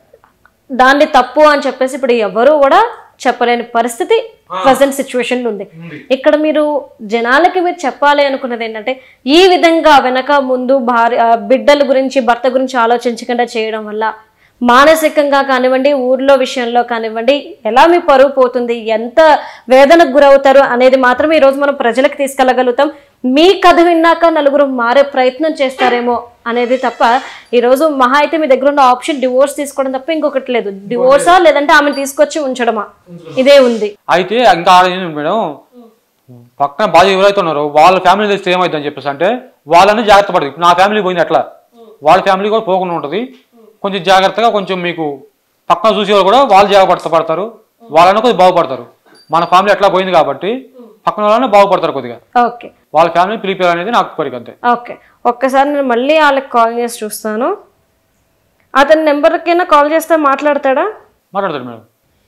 దాన్ని తప్పు అని చెప్పేసి ఇప్పుడు ఎవరు కూడా చెప్పలేని పరిస్థితి ప్రజెంట్ సిచ్యువేషన్ ఉంది ఇక్కడ మీరు జనాలకి మీరు చెప్పాలి అనుకున్నది ఏంటంటే ఈ విధంగా వెనక ముందు భార్య బిడ్డల గురించి భర్త గురించి ఆలోచించకుండా చేయడం వల్ల మానసికంగా కానివ్వండి ఊర్లో విషయంలో కానివ్వండి ఎలా మీ పరువు పోతుంది ఎంత వేదనకు గురవుతారు అనేది మాత్రమే ఈరోజు మనం ప్రజలకు తీసుకెళ్ళగలుగుతాం మీ కథ విన్నాక నలుగురు మారే ప్రయత్నం చేస్తారేమో అనేది తప్ప ఈరోజు మహా అయితే మీ దగ్గర ఉన్న ఆప్షన్ డివోర్స్ తీసుకోవడం తప్ప ఇంకొకటి లేదు డివోర్సా లేదంటే ఆమెను తీసుకొచ్చి ఉంచడమా ఇదే ఉంది అయితే ఇంకా ఆడ ఏంటి మేడం పక్కన బాధ్యత ఎవరైతే ఉన్నారో వాళ్ళ ఫ్యామిలీ తెలిస్తే ఏమైంది అని చెప్పేసి అంటే వాళ్ళని జాగ్రత్త పడదు ఇప్పుడు నా ఫ్యామిలీ పోయింది అట్లా వాళ్ళ ఫ్యామిలీ కూడా పోకుండా ఉంటుంది కొంచెం జాగ్రత్తగా కొంచెం మీకు పక్కన చూసే వాళ్ళు కూడా వాళ్ళు జాగ్రత్త పడతారు వాళ్ళని కొద్దిగా బాగుపడతారు మన ఫ్యామిలీ ఎట్లా పోయింది కాబట్టి పక్కన వాళ్ళని బాగుపడతారు కొద్దిగా ఓకే వాళ్ళ ఫ్యామిలీ పిలిపేయాలనేది నాకు కోరిక అంతే ఓకే ఒక్కసారి నేను మళ్ళీ వాళ్ళకి కాల్ చేసి చూస్తాను అతని నెంబర్కైనా కాల్ చేస్తే మాట్లాడతాడా మాట్లాడతారు మేడం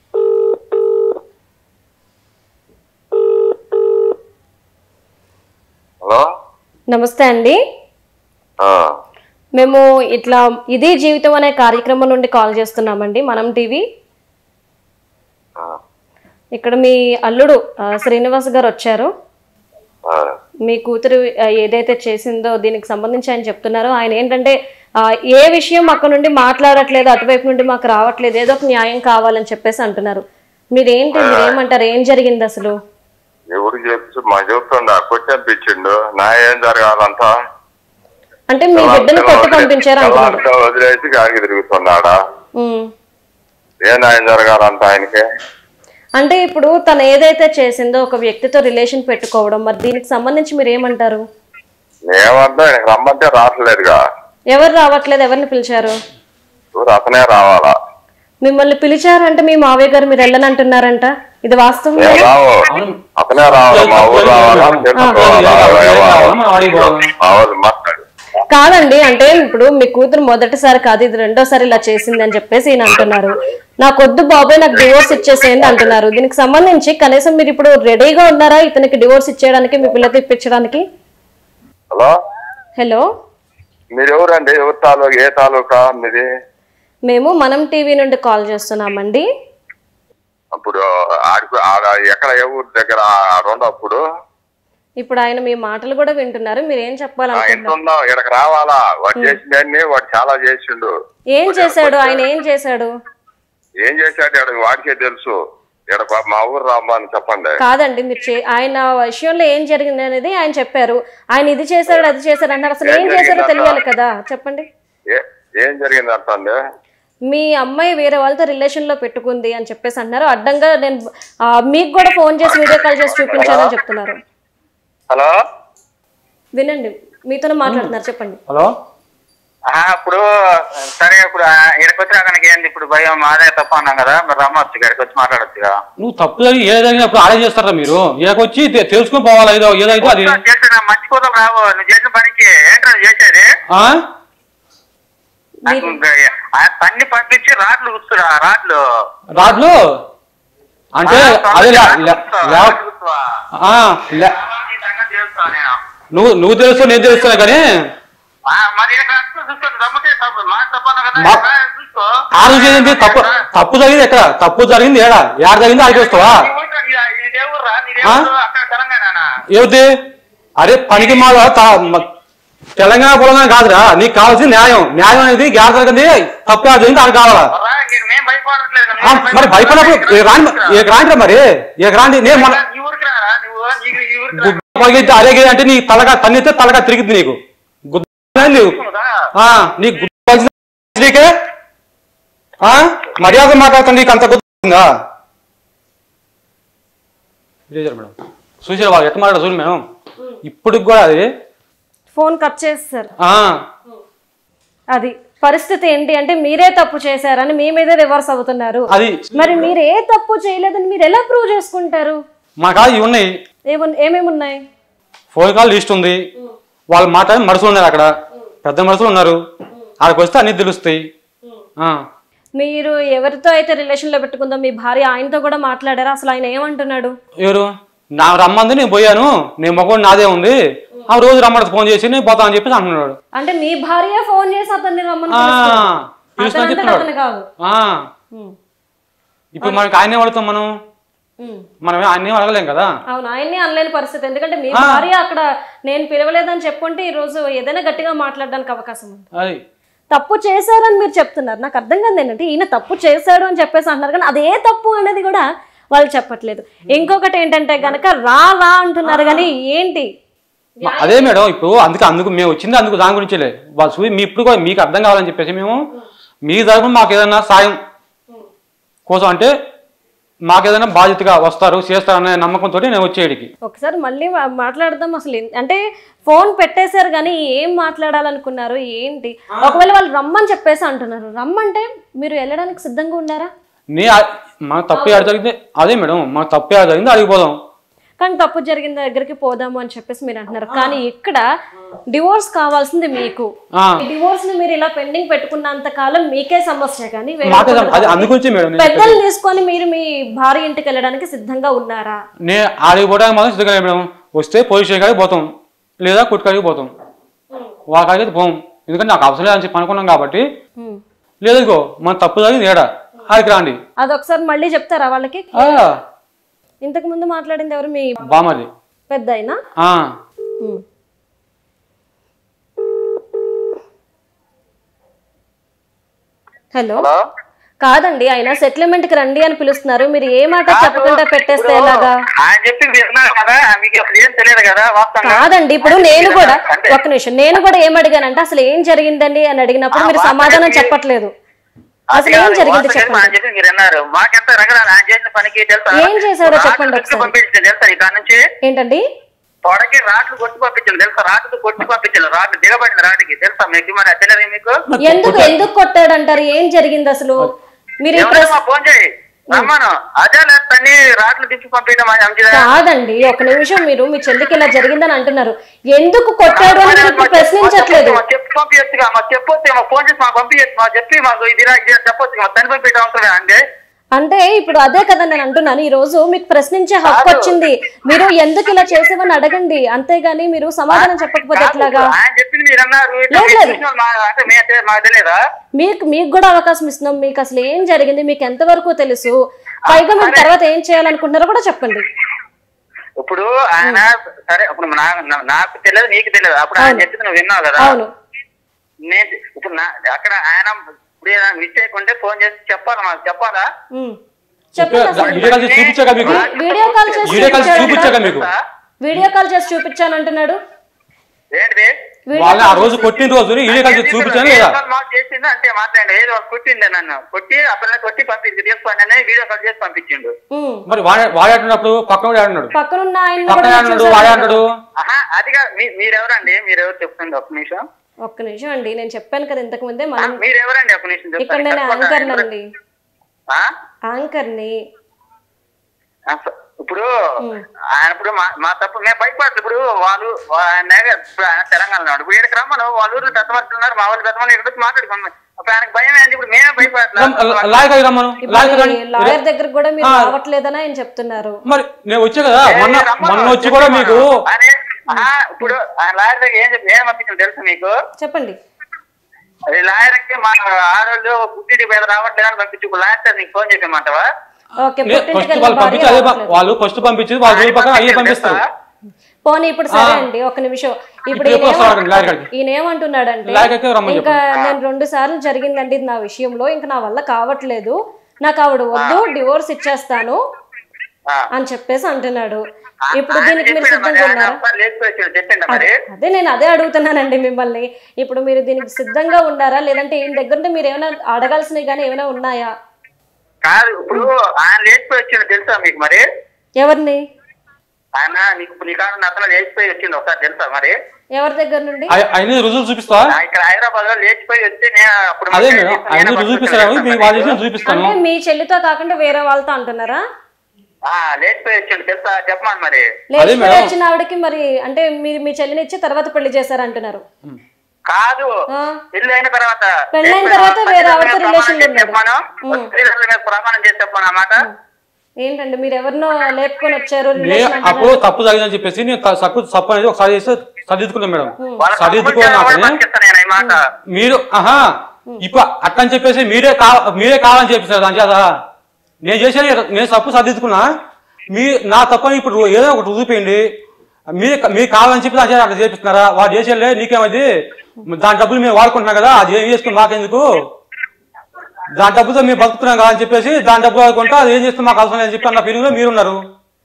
హలో నమస్తే అండి ఆ, మేము ఇట్లా ఇదే జీవితం అనే కార్యక్రమం నుండి కాల్ చేస్తున్నామండి మనం టీవీ ఆ, ఇక్కడ మీ అల్లుడు ఆ, శ్రీనివాస్ గారు వచ్చారు ఆ, మీ కూతురు ఆ, ఏదైతే చేసిందో దీనికి సంబంధించి ఆయన చెప్తున్నారు ఆయన ఏంటంటే ఆ, ఏ విషయం అక్కడ నుండి మాట్లాడట్లేదు అటువైపు నుండి మాకు రావట్లేదు ఏదో ఒక న్యాయం కావాలని చెప్పేసి అంటున్నారు మీరేంటి మీరేమంటారు ఏం జరిగింది అసలు ఎవరు చెప్పు మా చెప్తుండా కొట్టేపించిండు నా ఏం జరగాలంతా అంటే మీ బిడ్డను కొట్టి పంపించారు అంటున్నారు తెల్లారితో వదిలేసి గాలికి తిరుగుతున్నాడా ఉమ్. ఏ న్యాయం జరగాలంట ఆయనకి అంటే ఇప్పుడు తను ఏదైతే చేసిందో ఒక వ్యక్తితో రిలేషన్ పెట్టుకోవడం మరి దీనికి సంబంధించి మీరు ఏమంటారు ఏమంటే ఆయనకి రమ్మంటే రావట్లేదుగా ఎవరు రావట్లేదు ఎవరిని పిలిచారు ఎవరు అతనే రావాలా మిమ్మల్ని పిలిచారంటే మీ మావయ్య గారు మీరు వెళ్ళనంటున్నారంట ఇది వాస్తవం నేను రావు అతనే రావాలా మా ఊరు రావాలా మావాళ్ళు మాట్లాడు కాదండి అంటే ఇప్పుడు మీ కూతురు మొదటిసారి కాదు ఇది రెండోసారి ఇలా చేసింది అని చెప్పేసి ఈయన అంటున్నారు నాకొద్దు బాబాయ్ నాకు డివోర్స్ ఇచ్చేసేయండి అంటున్నారు దీనికి సంబంధించి కనీసం మీరు ఇప్పుడు రెడీగా ఉన్నారా ఇతనికి డివోర్స్ ఇచ్చేయడానికి మీ పిల్లతో ఇప్పించడానికి హలో హలో మీరు ఎవరండి ఎవరి తాలూకా ఏ తాలూకా మీది మేము మనం టీవీ నుండి కాల్ చేస్తున్నామండి అప్పుడు ఆడికి ఆడ ఎక్కడ ఏ ఊరు దగ్గర రెండో అప్పుడు ఇప్పుడు ఆయన మీ మాటలు కూడా వింటున్నారు మీరు ఏం ఆ, చెప్పాలనుకుంటున్నారు ఇంటున్నాం ఇక్కడికి రావాలా వాడు చేసిందని వాడు చాలా చేసిండు ఏం చేశాడు ఆయన ఏం చేశాడు ఏం చేశాడు ఈడ వాడికే తెలుసు ఇక్కడ పాప మా ఊరు రామ్మని చెప్పండి కాదండి మీరు చే- ఆయన విషయంలో ఏం జరిగింది అనేది ఆయన చెప్పారు ఆయన ఇది చేశాడు అది చేశాడు అంటారు అసలు ఏం ఏం చేశారో జరిగిందట? తెలియాలి కదా చెప్పండి ఏ ఏం జరిగింది అంటండి మీ అమ్మాయి వేరే వాళ్ళతో రిలేషన్ లో పెట్టుకుంది అని చెప్పేసి అంటున్నారు అడ్డంగా నేను ఆ, మీకు కూడా ఫోన్ చేసి వీడియో కాల్ చేసి చూపించాలని చెప్తున్నారు హలో వినండి మీతోనే మాట్లాడుతున్నారు చెప్పండి హలో ఆ, ఇప్పుడు సరే ఇప్పుడు ఇక్కడికి వచ్చినా కనుక ఏంది ఇప్పుడు భయం మాదే తప్ప అన్నాం కదా మరి రమ్మొచ్చు ఇక్కడికి వచ్చి మాట్లాడొచ్చుగా నువ్వు తప్పు జరిగి ఏదైనప్పుడు ఆడే చేస్తారా మీరు ఇక్కడికి తె- తెలుసుకొని పోవాలి ఏదో ఏదైతే అది చేసిన మంచి కోసం రావు నువ్వు చేసిన పనికి ఏంటో నువ్వు చేసేది ఆ? నాకు ఆ పన్ని పంపించి రాట్లు కూర్చురా రాట్లు రాడ్లు అంటే అదే లే- లే- లే- ఆ, లే- నువ్వు నువ్వు తెలుసు నేను తెలుస్తున్నా కానీ మరి ఇక్కడ చూసుకోండి రమ్మంటే తప్పు మా తప్ప అన్నా కదా మా- ఇక్కడ చూసుకో ఆ రోజు ఏంటి తప్పు తప్పు జరిగింది ఎక్కడ తప్పు జరిగింది ఏడా ఏడ జరిగింది ఆడికి వస్తావా నీ ఊరు రా, నీ- నీ దేవుడురా, నీ దేవుడు అక్కడ తెలంగాణ ఏమిటి అరే పనికి మాల తెలంగాణ పొలంగా కాదురా నీకు కావాల్సింది న్యాయం న్యాయం అనేది గ్యాస్ జరిగింది తప్పు ఏడ జరిగింది అది కావాలా మేము భయపడట్లేదు కదా, ఆ, మేము మరి భయపడినప్పుడు ఏ రాండి ఏ రాండి మరి ఏ రాండి నేను మన నీ ఊరికి రారా నువ్వు ఈ- ఈ ఊరికి రా. గుడ్డ పగిలితే అరే గిరి అంటే నీ తలగా తన్నితే తలగా తిరిగింది నీకు గుద్ద లేవు ఆ, నీ గుడ్డ పగిలిందా నీకే ఆ, మర్యాద మాట్లాడుతుంది నీకు అంత గుర్తుందా మేడం చూసారు వాళ్ళు ఎట్లా మాట్లాడారు చూడు మేడం ఇప్పటికి కూడా అది ఫోన్ కట్ చేస్తారు ఆ, అది పరిస్థితి ఏంటి అంటే మీరే తప్పు చేశారని మీ మీదే రివర్స్ అవుతున్నారు అది మరి మీరు ఏ తప్పు చేయలేదని మీరు ఎలా ప్రూవ్ చేసుకుంటారు మా కాదు ఇవి ఉన్నాయి ఏమున్ ఏమేమి ఉన్నాయి ఫోన్ కాల్ లిస్ట్ ఉంది వాళ్ళు మాట్లాడి మనుషులు ఉన్నారు అక్కడ పెద్ద మనుషులు ఉన్నారు ఆడికి వస్తే అన్ని తెలుస్తాయి ఆ. మీరు ఎవరితో అయితే రిలేషన్ లో పెట్టుకుందో మీ భార్య ఆయనతో కూడా మాట్లాడారా అసలు ఆయన ఏమంటున్నాడు ఎవరు నా రమ్మంది నేను పోయాను నేను మొగోడు నాదే ఉంది ఆ రోజు రమ్మని ఫోన్ చేసి నేను పోతా అని చెప్పేసి అంటున్నాడు అంటే మీ భార్య ఫోన్ చేసి అతన్ని రమ్మని ఆ, పిలుస్తుంది. పిలుస్తున్నా అతనంతట చెప్తున్నాడు అతను కాదు ఆ, ఉమ్, ఇప్పుడు మనకి ఆయనే అడుగుతాం మనం ఉమ్. మనం ఆయన్నే అడగలేం కదా అవును ఆయన్ని అనలేని పరిస్థితి ఎందుకంటే మీ భార్య అక్కడ నేను పిలవలేదని చెప్పుకుంటే ఈ రోజు ఏదైనా గట్టిగా మాట్లాడడానికి అవకాశం ఉంది అది తప్పు చేశారని మీరు చెప్తున్నారు నాకు అర్థం కాదు ఏంటంటే ఈయన తప్పు చేశాడు అని చెప్పేసి అంటున్నారు కానీ అదే తప్పు అనేది కూడా వాళ్ళు చెప్పట్లేదు ఇంకొకటి ఏంటంటే గనక రా రా అంటున్నారు కానీ ఏంటి మ- అదే మేడం ఇప్పుడు అందుకే అందుకు మేము వచ్చింది అందుకు దాని గురించేలే వాళ్ళు చూసి మీ ఇప్పుడు కూడా మీకు అర్థం కావాలని చెప్పేసి మేము మీ తరఫున మాకు ఏదైనా సాయం కోసం అంటే మాకు ఏదైనా బాధ్యతగా వస్తారు చేస్తారు అనే నమ్మకంతో నేను వచ్చేడికి ఒకసారి మళ్ళీ మా- మాట్లాడదాం అసలు ఎన్- అంటే ఫోన్ పెట్టేశారు కానీ ఏం మాట్లాడాలనుకున్నారు ఏంటి ఒకవేళ వాళ్ళు రమ్మని చెప్పేసి అంటున్నారు రమ్మంటే మీరు వెళ్ళడానికి సిద్ధంగా ఉన్నారా నే మన తప్పు ఏడ జరిగింది అదే మేడం మన తప్పు ఏడ జరిగింది అడిగిపోదాం కానీ తప్పు జరిగిన దగ్గరికి పోదాము అని చెప్పేసి మీరు అంటున్నారు కానీ ఇక్కడ డివోర్స్ కావాల్సింది మీకు ఆ. డివోర్స్ ని మీరు ఇలా పెండింగ్ పెట్టుకున్నంత కాలం మీకే సమస్య కానీ వేరే మాకే ఒకరు అది కాదు. అందుగురించి మేడం నేను పెద్దలు తీసుకొని మీరు మీ భార్య ఇంటికి వెళ్ళడానికి సిద్ధంగా ఉన్నారా నే ఆడికి పోవడానికి మాత్రం సిద్ధంగా లేము మేడం వస్తే పోలీస్ స్టేషన్ కాడికి పోతాం లేదా కొట్టుకాడికి పోతాం వాళ్ళ కాడికి అయితే పోం ఎందుకంటే నాకు అవసరం లేదని చెప్పి అనుకున్నాం కాబట్టి ఉమ్. లేదు ఇగో మన తప్పు జరిగింది ఏడా ఆడికి రాండి అదొకసారి మళ్ళీ చెప్తారా వాళ్ళకి ఆ, ఇంతకు ముందు మాట్లాడింది ఎవరు మీ బామది పెద్ద అయినా ఆ, హలో హలో కాదండి ఆయన సెటిల్మెంట్ కి రండి అని పిలుస్తున్నారు మీరు ఏ మాట చెప్పకుండా పెట్టేస్తే ఎలాగా ఆయన చెప్పింది విన్నారు కదా మీకు అసలు ఏం తెలియదు కదా వాస్తవంగా కాదండి ఇప్పుడు నేను కూడా అంటే ఒక్క నిమిషం నేను కూడా ఏం అడిగానంటే అసలు ఏం జరిగిందండి అని అడిగినప్పుడు మీరు సమాధానం చెప్పట్లేదు అసలు ఏం జరిగింది ఆయన చెప్పండి చెప్పింది మీరు అన్నారు మాకెంత రకరాలు ఆయన చేసిన పనికి తెలుసా ఏం చేశారో రాట్లు చెప్పండి కొట్టి ఒకసారి. పంపించింది తెలుసా ఇక్కడ నుంచి ఏంటండి తొడకి రాట్లు కొట్టి పంపించాను తెలుసా రాట్లు కొట్టి పంపించాను రాట్లు దిగబడింది రాటికి తెలుసా మీకు మరి తెలియదు మీకు ఎందుకు ఎందుకు కొట్టాడంటారు ఏం జరిగింది అసలు మీరు ఈ ఎవరైనా ప్రశ్న ఫోన్ చేయి రమ్మను అదే లేదని రాట్లు దింపి పంపించడం అది మంచిదా కాదండి ఒక నిమిషం మీరు మీ చెల్లికి ఇలా జరిగిందని అంటున్నారు ఎందుకు కొట్టాడు అని మీరు ఇప్పుడు ప్రశ్నించట్లేదు మా చెప్పి పంపించచ్చుగా మా చెప్పొచ్చు మా ఫోన్ చేసి మాకు పంపించచ్చు మా చెప్పి మాకు ఇది రా ఇది చెప్పొచ్చు మా తని పంపించడం అవసరమే అండి అంటే ఇప్పుడు అదే కదా నేను అంటున్నాను ఈ రోజు మీకు ప్రశ్నించే హక్కు వచ్చింది మీరు ఎందుకు ఇలా చేసేవని అడగండి అంతేగాని మీరు సమాధానం చెప్పకపోతే కాదు, ఎట్లాగా ఆయన చెప్పింది మీరు అన్నారు ఇట్లా లేదు, మీరు లేదు. చూసిన వాళ్ళు మా- అంటే మీ అంటే మాకు తెలియదా మీకు మీకు కూడా అవకాశం ఇస్తున్నాం మీకు అసలు ఏం జరిగింది మీకు ఎంతవరకు తెలుసు పైగా మీరు తర్వాత ఏం చేయాలనుకుంటున్నారో కూడా చెప్పండి ఇప్పుడు ఆయన సరే ఇప్పుడు నా- నా- నాకు తెలియదు నీకు తెలియదు అప్పుడు ఆయన అవును. చెప్పింది నువ్వు విన్నావు కదా అవును నేను ఇప్పుడు నా అక్కడ ఆయన ఇప్పుడు ఏదైనా మిస్టేక్ ఉంటే ఫోన్ చేసి చెప్పాలా మాకు చెప్పాలా ఉమ్. చెప్పండి అసలు వీడియో కాల్ చేసి చూపించాక మీకు వీడియో కాల్ చేసి వీడియో కాల్ చేసి చూపించాక చూపించాడు మీకు వీడియో కాల్ చేసి చూపించాను అంటున్నాడు ఏంటిది వీడియో వాళ్ళని ఆ కాల్ రోజు కొట్టిన రోజు వీడియో కాల్ చేసి చూపించాను లేదా మాకు చేసింది అంతే మాట్లాడండి ఏదో ఒకటి కొట్టిండే నన్ను కొట్టి అప్పుడు కొట్టి పంపించి తీసుకోండి అని వీడియో కాల్ చేసి పంపించిండు ఉమ్. మరి వాడే వాడాడున్నప్పుడు పక్కన వాడు ఆడున్నాడు పక్కనున్న ఆయన పక్కన కూడా ఆడున్నాడు చూసారు వాడే కదా. ఆడున్నాడు ఆహా అదిగా మీ- మీరెవరండి మీరెవరు చెప్తుంది ఒక నిమిషం ఒక్క నిమిషం అండి నేను చెప్పాను కదా ఇంతకు ముందే ఆ, మనం మీరెవరండి ఒక నిమిషం ఇక్కడ చెప్తాను. నేను కనుక్కుంటా. యాంకర్ అండి ఆ? యాంకర్ని ఆ, స- ఇప్పుడు ఆయన ఇప్పుడు మా మా తప్పు మేము భయపడదు ఇప్పుడు వాళ్ళు వా- ఆయన ఇప్పుడు ఆయన తెలంగాణలో ఉన్నాడు. ఇప్పుడు ఇక్కడికి రమ్మను వాళ్ళ ఊర్లో పెద్ద మనుషులు ఉన్నారు మా వాళ్ళు పెద్ద మనుషులు ఇక్కడ వచ్చి మాట్లాడుకున్నాం అప్పుడు ఆయనకు భయం ఏంటి ఇప్పుడు మేమే భయపడట్లేదు లాయక రమ్మను లాయక రండి. లాయర్ దగ్గర కూడా మీరు ఆ. రావట్లేదని ఆయన చెప్తున్నారు మరి నేను వచ్చా కదా మొన్న ఏ, రమ్మను, మొన్న వచ్చి కూడా మీకు అరే, ఆ, ఇప్పుడు ఆ లాయర్ దగ్గర ఏం చెప్పి ఏం పంపించాను తెలుసా మీకు చెప్పండి అది లాయర్ కి మా ఆడవాళ్ళు పుట్టింటి మీద రావట్లేదని పంపించి ఇప్పుడు లాయర్ సార్ నీకు ఫోన్ చెప్పమంటావా ఓకే ఫస్ట్ పుట్టింటికి వాళ్ళు భార్య పంపించి అదే ప- రావట్లేదు. వాళ్ళు ఫస్ట్ పంపించి వాళ్ళ ఊరి పక్కన అయ్యే పంపిస్తారు పోనీ ఇప్పుడు సరే అండి ఒక నిమిషం ఇప్పుడు ఇప్పుడు ఈయన ఎప్పుడు వస్తాడు ఏమ- లాయర్ కాడికి? ఈయన ఏమంటున్నాడంటే లాయర్ కాడికి రమ్మని ఇంకా నేను రెండు సార్లు జరిగిందండి ఇది నా విషయంలో ఇంకా నా వల్ల కావట్లేదు నాకు ఆవిడ వద్దు డివోర్స్ ఇచ్చేస్తాను ఆ. అని చెప్పేసి అంటున్నాడు ఇప్పుడు ఆయన దీనికి మీరు చెప్పిండు మరి, సిద్ధంగా ఆయన ఉన్నారా ఒకసారి లేచిపోయి వచ్చాడు, చెప్పిండు మరి అదే నేను అదే అడుగుతున్నానండి మిమ్మల్ని ఇప్పుడు మీరు దీనికి సిద్ధంగా ఉన్నారా లేదంటే ఈయన దగ్గర నుండి మీరు ఏమైనా అడగాల్సినవి కానీ ఏమైనా ఉన్నాయా కాదు ఇప్పుడు ఆయన లేచిపోయి వచ్చిండు తెలుసా మీకు మరి ఎవరిని ఆయన నీకు నీ కాడ అతను లేచిపోయి వచ్చిండు ఒకసారి తెలుసా మరి ఎవరి దగ్గర నుండి అయి- అయినా రుజువు చూపిస్తా ఆ, ఇక్కడ హైదరాబాద్ లో లేచిపోయి వచ్చి నేను అప్పుడు అదే మధ్య మేడం నేను అయినా రుజువు పట్టుకొచ్చాను చూపిస్తాను తెలుసా మీకు మరి వాళ్ళు నీకు? చేసిన చూపిస్తాను అంటే మీ చెల్లితో కాకుండా వేరే వాళ్ళతో అంటున్నారా ఆ, లేచిపోయి వచ్చిండు తెలుసా చెప్పమని మరి లేచిపోయి మేడం. వచ్చిన ఆవిడకి మరి అంటే మీరు మీ చెల్లిని ఇచ్చి తర్వాత పెళ్లి చేశారంటున్నారు కాదు ఆ, పెళ్లి అయిన తర్వాత పెళ్ళైన లేచిపోయిన తర్వాత వేరే తల్లిదండ్రుల ఆవిడతో మీద relation ప్రమాణం చేసి ఉన్నాడు. చెప్పమను ఉమ్. తల్లిదండ్రుల మీద ప్రమాణం చేసి చెప్పమను అన్నమాట ఏంటండి మీరు ఎవరినో లేపుకొని వచ్చారు నే relation అంటున్నారు. అప్పుడు తప్పు జరిగిందని చెప్పేసి నేను త- తప్పు తప్పు అనేది ఒకసారి చేస్తే సర్దిద్దుకున్నాను మేడం వాళ్ళ సర్దిద్దుకోనాకనే పంపిస్తాను నేను ఈ మాట మీరు ఆహా ఇప్పుడు అట్టని చెప్పేసి మీరే కా మీరే కావాలని చెప్పేసారు దాని చేత నేను చేసేది నేను తప్పు సర్దిద్దుకున్నా మీ నా తప్పని ఇప్పుడు ఏదో ఒకటి రుజుపోయింది మీరే మీరు కావాలని చెప్పి దాని చేత అట్లా చేపిస్తున్నారా వాడు చేసేలే నీకేమది దాని డబ్బులు మేము వాడుకుంటున్నాం కదా అది ఏం చేసుకుని మాకెందుకు దాని డబ్బుతో మేము బతుకుతున్నాం కదా అని చెప్పేసి దాని డబ్బులు వాడుకుంటా అది ఏం చేస్తే మాకు అవసరం లేదని చెప్పి అన్న ఫీలింగ్ లో మీరున్నారు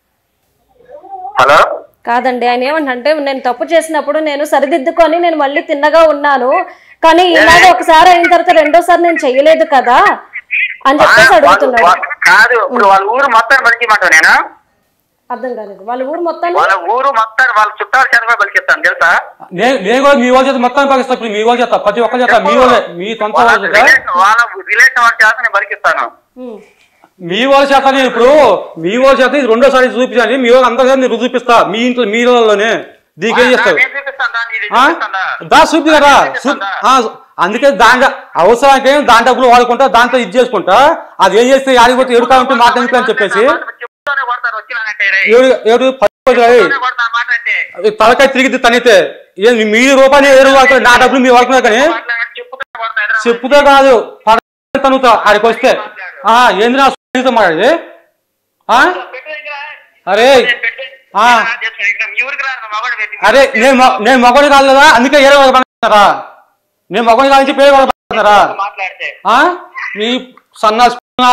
హలో కాదండి ఆయన ఏమంటే నేను తప్పు చేసినప్పుడు నేను సరిదిద్దుకొని నేను మళ్ళీ తిన్నగా ఉన్నాను కానీ ఇలాగ ఒకసారి అయిన తర్వాత రెండోసారి నేను చెయ్యలేదు కదా అని చెప్పేసి అడుగుతున్నాడు వా- కాదు ఇప్పుడు వాళ్ళ ఊరు మొత్తం బలికిమంటావు నేను అర్థం కాలేదు వాళ్ళ ఊరు మొత్తాన్ని వాళ్ళ ఊరు మొత్తం వాళ్ళ చుట్టాల చేత కూడా బలికిస్తాను తెలుసా నేను నేను కూడా మీ వాళ్ళ చేత మొత్తం పాకిస్తా ఇప్పుడు మీ వాళ్ళ చేత ప్రతి ఒక్కరి చేత మీ వాళ్ళే మీ సొంత వాళ్ళ వాళ్ళ చేత రిలేషన్ వాళ్ళ రిలేషన్ వాళ్ళ చేత నేను బలికిస్తాను ఉమ్. మీ వాళ్ళ చేత నేను ఇప్పుడు మీ వాళ్ళ చేత ఇది రెండోసారి చూపించాను మీ వాళ్ళు అందరికీ నేను రుజువు చూపిస్తా మీ ఇంట్లో మీ ఇళ్ళలోనే దీనికి ఏం చేస్తారు నేను చూపిస్తాను దా, ఇది ఆ? చూపిస్తాను దా. దా చూపి కదా నేను చూపిస్తాను దా. అందుకే దాని అవసరానికి ఏం దాని డబ్బులు వాడుకుంటా దాంతో ఇది చేసుకుంటా అది ఏం చేస్తే ఆడిపోతే ఎడుతా ఉంటే మాట ఎందుకు అని చెప్పేసి చెప్తానే కొడతారు వచ్చినానంటే రే. ఏడు ఏడు పది రోజులు అయ్యి. చెప్తానే కొడతాను మాట అంటే అది తలకాయ తిరిగి తనితే ఏ మీ రూపాయలు ఏడు వాడుతున్నారు నా డబ్బులు మీరు వాడుతున్నారు కానీ మాట్లాడండి, చెప్పుతానే కొడతాను ఎదురు చెప్పుతో కాదు పడ తనుతా ఆడికి వస్తే ఆ ఏంది నా సునీత మాట్లాడేది ఆ పెట్టు దగ్గర. అరే పెట్టు. ఆ. నా చేతులు ఇక్కడ మీ ఊరికి రారు, మా మగవాడు పెట్టి. అరే నేను మొ- నేను మగవాడిని కాదు కదా అందుకే ఏరే వాళ్ళు పడుతున్నారా నేను మగవాడిని కాదు పేరు వాళ్ళు పడుతున్నారా మాట్లాడితే ఆ మీ సన్నాస్